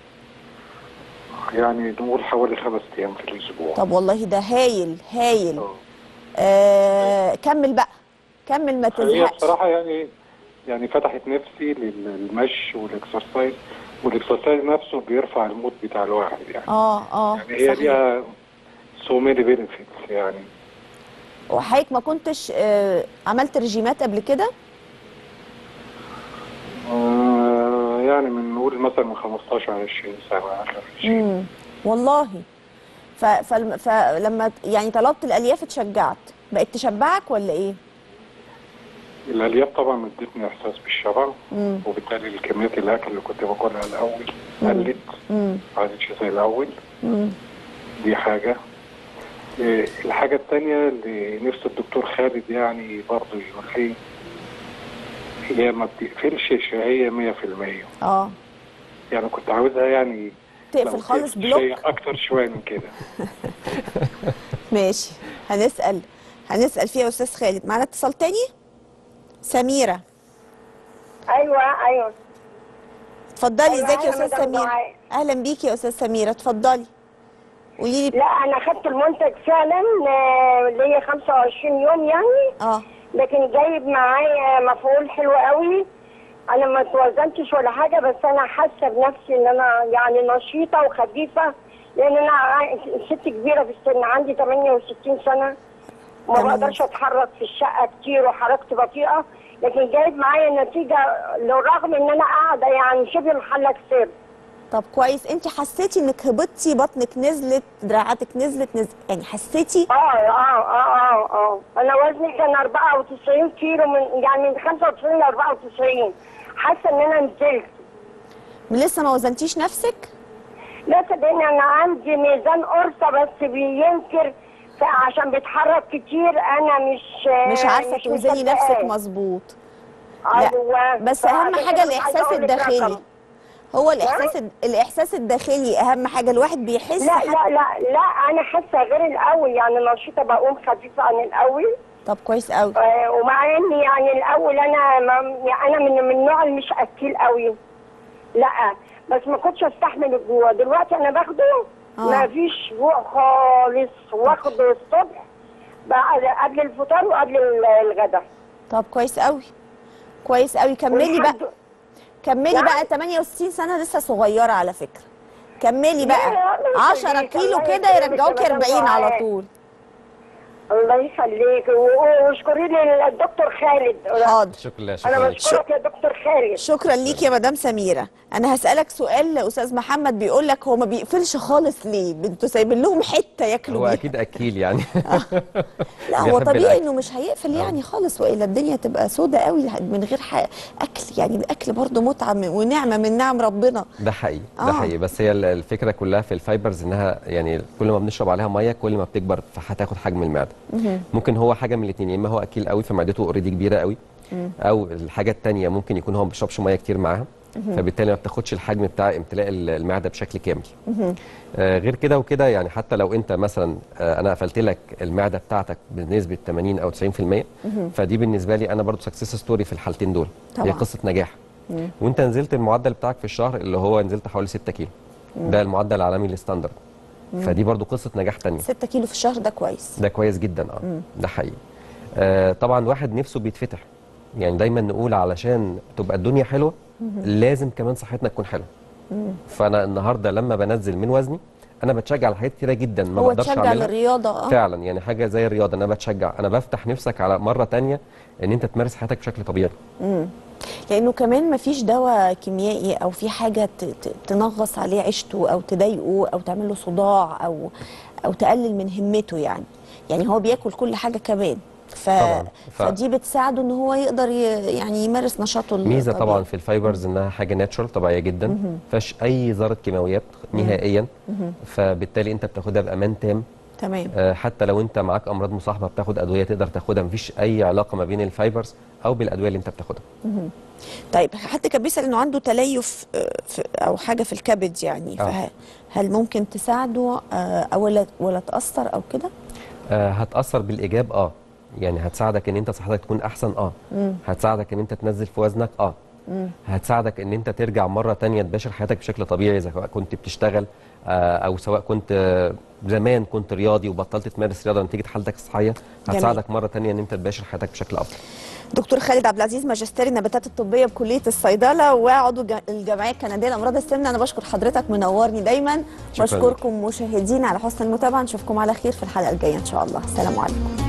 G: يعني نقول حوالي خمس ايام في الاسبوع
A: طب والله ده هايل هايل
G: آه.
A: آه كمل بقى كمل ما
G: هي
A: تزهقش
G: بصراحه يعني يعني فتحت نفسي للمشي والاكسرسايز والاكسرسايز نفسه بيرفع المود بتاع الواحد يعني
A: اه اه
G: يعني هي
A: صحيح.
G: ليها سو ماني بينفيتس يعني
A: وحضرتك ما كنتش آه عملت رجيمات قبل كده
G: آه يعني من نقول مثلا من 15 ل 20 سنه اخر شيء
A: امم والله ف... فلم- فلما يعني طلبت الالياف اتشجعت بقت تشبعك ولا ايه
G: الالياف طبعا ادتني احساس بالشبع
A: امم
G: وبالتالي كميات الاكل اللي كنت باكلها الاول قلت
A: امم
G: ما عادتش زي الاول
A: امم
G: دي حاجه إيه، الحاجه الثانيه اللي نفس الدكتور خالد يعني برضه يقول لي هي ما بتقفلش الشهيه 100%
A: اه
G: يعني كنت عاوزها يعني
A: تقفل
G: لو
A: خالص
G: تقفل
A: بلوك
G: شوية اكتر شويه من كده
A: ماشي هنسال هنسال فيها يا استاذ خالد معانا اتصال تاني سميره
H: ايوه ايوه
A: اتفضلي
H: أيوة،
A: ازيك يا
H: أهلا
A: استاذ
H: مدام
A: سميره
H: دعاء.
A: اهلا بيكي يا استاذ سميره اتفضلي قولي لي
H: لا انا خدت المنتج فعلا آه، ليا 25 يوم يعني
A: اه
H: لكن جايب معايا مفعول حلو قوي انا ما توزنتش ولا حاجه بس انا حاسه بنفسي ان انا يعني نشيطه وخفيفه لان انا ع- ست كبيره في السن عندي 68 سنه ما
A: تمام.
H: بقدرش اتحرك في الشقه كتير وحركتي بطيئه لكن جايب معايا نتيجه للرغم ان انا قاعده يعني شبه محلك سر
A: طب كويس انت حسيتي انك هبطتي بطنك نزلت دراعاتك نزلت نزلت يعني حسيتي
H: اه اه اه اه اه انا وزني كان 94 كيلو من يعني من 95 ل 94 حاسه ان انا نزلت
A: لسه ما وزنتيش نفسك
H: لا صدقني انا عندي ميزان قرصه بس بينكر عشان بيتحرك كتير انا مش
A: مش عارفه
H: مش
A: توزني
H: مصدقاه.
A: نفسك مظبوط لا
H: أيوة.
A: بس اهم
H: فعشان
A: حاجه
H: كده مش
A: الاحساس
H: عايزة أقول لك
A: الداخلي
H: رقم.
A: هو الاحساس الاحساس الداخلي اهم حاجه الواحد بيحس
H: لا
A: حتى-
H: لا لا لا انا حاسه غير الاول يعني نشيطه بقوم خفيفه عن الاول
A: طب كويس قوي
H: آه، ومع اني يعني الاول انا ما يعني انا من من النوع اللي مش اكيل قوي لا بس ما كنتش استحمل الجوع دلوقتي انا باخده
A: آه.
H: ما فيش جوع خالص واخده الصبح بعد قبل الفطار وقبل ال- الغداء
A: طب كويس قوي كويس قوي كملي بقى
H: والحمد-
A: كملي
H: نعم.
A: بقى 68 سنه لسه صغيره على فكره كملي
H: لا،
A: بقى
H: الله
A: 10
H: يخليك،
A: كيلو
H: الله
A: كده
H: يكرمك
A: يرجعوك
H: يا مدام
A: 40 على
H: دعاء.
A: طول
H: الله يخليك و- واشكري لي الدكتور خالد
A: حاضر
F: شكرا
H: انا
F: شكرا لك.
H: بشكرك يا دكتور خالد
A: شكرا ليك يا مدام سميره انا هسالك سؤال استاذ محمد بيقول لك هو ما بيقفلش خالص ليه انتوا سايبين لهم حته ياكلوا
F: هو
A: بيها
F: اكيد اكيل يعني
A: لا هو
F: بيحب
A: طبيعي
F: الأكل.
A: انه مش هيقفل يعني خالص والا الدنيا تبقى سودة قوي من غير ح- اكل يعني الاكل برضه متعه من- ونعمه من نعم ربنا
F: ده حقيقي
A: آه.
F: ده حقيقي بس هي ال- الفكره كلها في الفايبرز انها يعني كل ما بنشرب عليها ميه كل ما بتكبر فهتاخد حجم المعده ممكن هو حاجه من الاثنين يا اما هو اكيل قوي فمعدته اوريدي كبيره قوي او الحاجه الثانيه ممكن يكون هو ما بيشربش ميه كتير معاها فبالتالي ما بتاخدش الحجم بتاع امتلاء ال- المعده بشكل كامل آه غير كده وكده يعني حتى لو انت مثلا آه انا قفلت لك المعده بتاعتك بنسبه 80 او 90% فدي بالنسبه لي انا برضو سكسس ستوري في الحالتين دول هي
A: طبعاً.
F: قصه نجاح وانت نزلت المعدل بتاعك في الشهر اللي هو نزلت حوالي 6 كيلو ده المعدل العالمي الستاندرد فدي برضو قصه نجاح تانية
A: 6 كيلو في الشهر ده كويس
F: ده كويس جدا اه ده حقيقي آه طبعا واحد نفسه بيتفتح يعني دايما نقول علشان تبقى الدنيا حلوه لازم كمان صحتنا تكون حلوه فانا النهارده لما بنزل من وزني انا بتشجع على حاجات كتيره جدا ما
A: هو
F: بقدرش
A: تشجع
F: اعملها
A: للرياضه اه
F: فعلا يعني حاجه زي الرياضه انا بتشجع انا بفتح نفسك على مره تانية ان انت تمارس حياتك بشكل طبيعي
A: لانه كمان ما فيش دواء كيميائي او في حاجه ت- ت- تنغص عليه عيشته او تضايقه او تعمل له صداع او او تقلل من همته يعني يعني هو بياكل كل حاجه كمان ف...
F: طبعاً. ف-
A: فدي بتساعده ان هو يقدر ي... يعني يمارس نشاطه
F: ميزه
A: الطبيعي.
F: طبعا في الفايبرز انها حاجه ناتشورال طبيعيه جدا ما فيهاش اي ذره كيماويات نهائيا فبالتالي انت بتاخدها بامان تام
A: تمام
F: آه، حتى لو انت معاك امراض مصاحبه بتاخد ادويه تقدر تاخدها مفيش اي علاقه ما بين الفايبرز او بالادويه اللي انت بتاخدها
A: طيب حد كان بيسال انه عنده تليف آه، في او حاجه في الكبد يعني
F: آه.
A: فهل ممكن تساعده آه، او ولا ولا تاثر او كده
F: آه، هتاثر بالايجاب اه يعني هتساعدك ان انت صحتك تكون احسن اه هتساعدك ان انت تنزل في وزنك اه هتساعدك ان انت ترجع مره تانية تباشر حياتك بشكل طبيعي اذا كنت بتشتغل آه، او سواء كنت آه، زمان كنت رياضي وبطلت تمارس رياضه نتيجه حالتك الصحيه
A: جميل.
F: هتساعدك مره تانية ان انت تباشر حياتك بشكل افضل
A: دكتور خالد عبد العزيز ماجستير النباتات الطبيه بكليه الصيدله وعضو ج- الجمعيه الكنديه لامراض السمنه انا بشكر حضرتك منورني دايما
F: شكراً
A: بشكركم مشاهدينا على حسن المتابعه نشوفكم على خير في الحلقه الجايه ان شاء الله السلام عليكم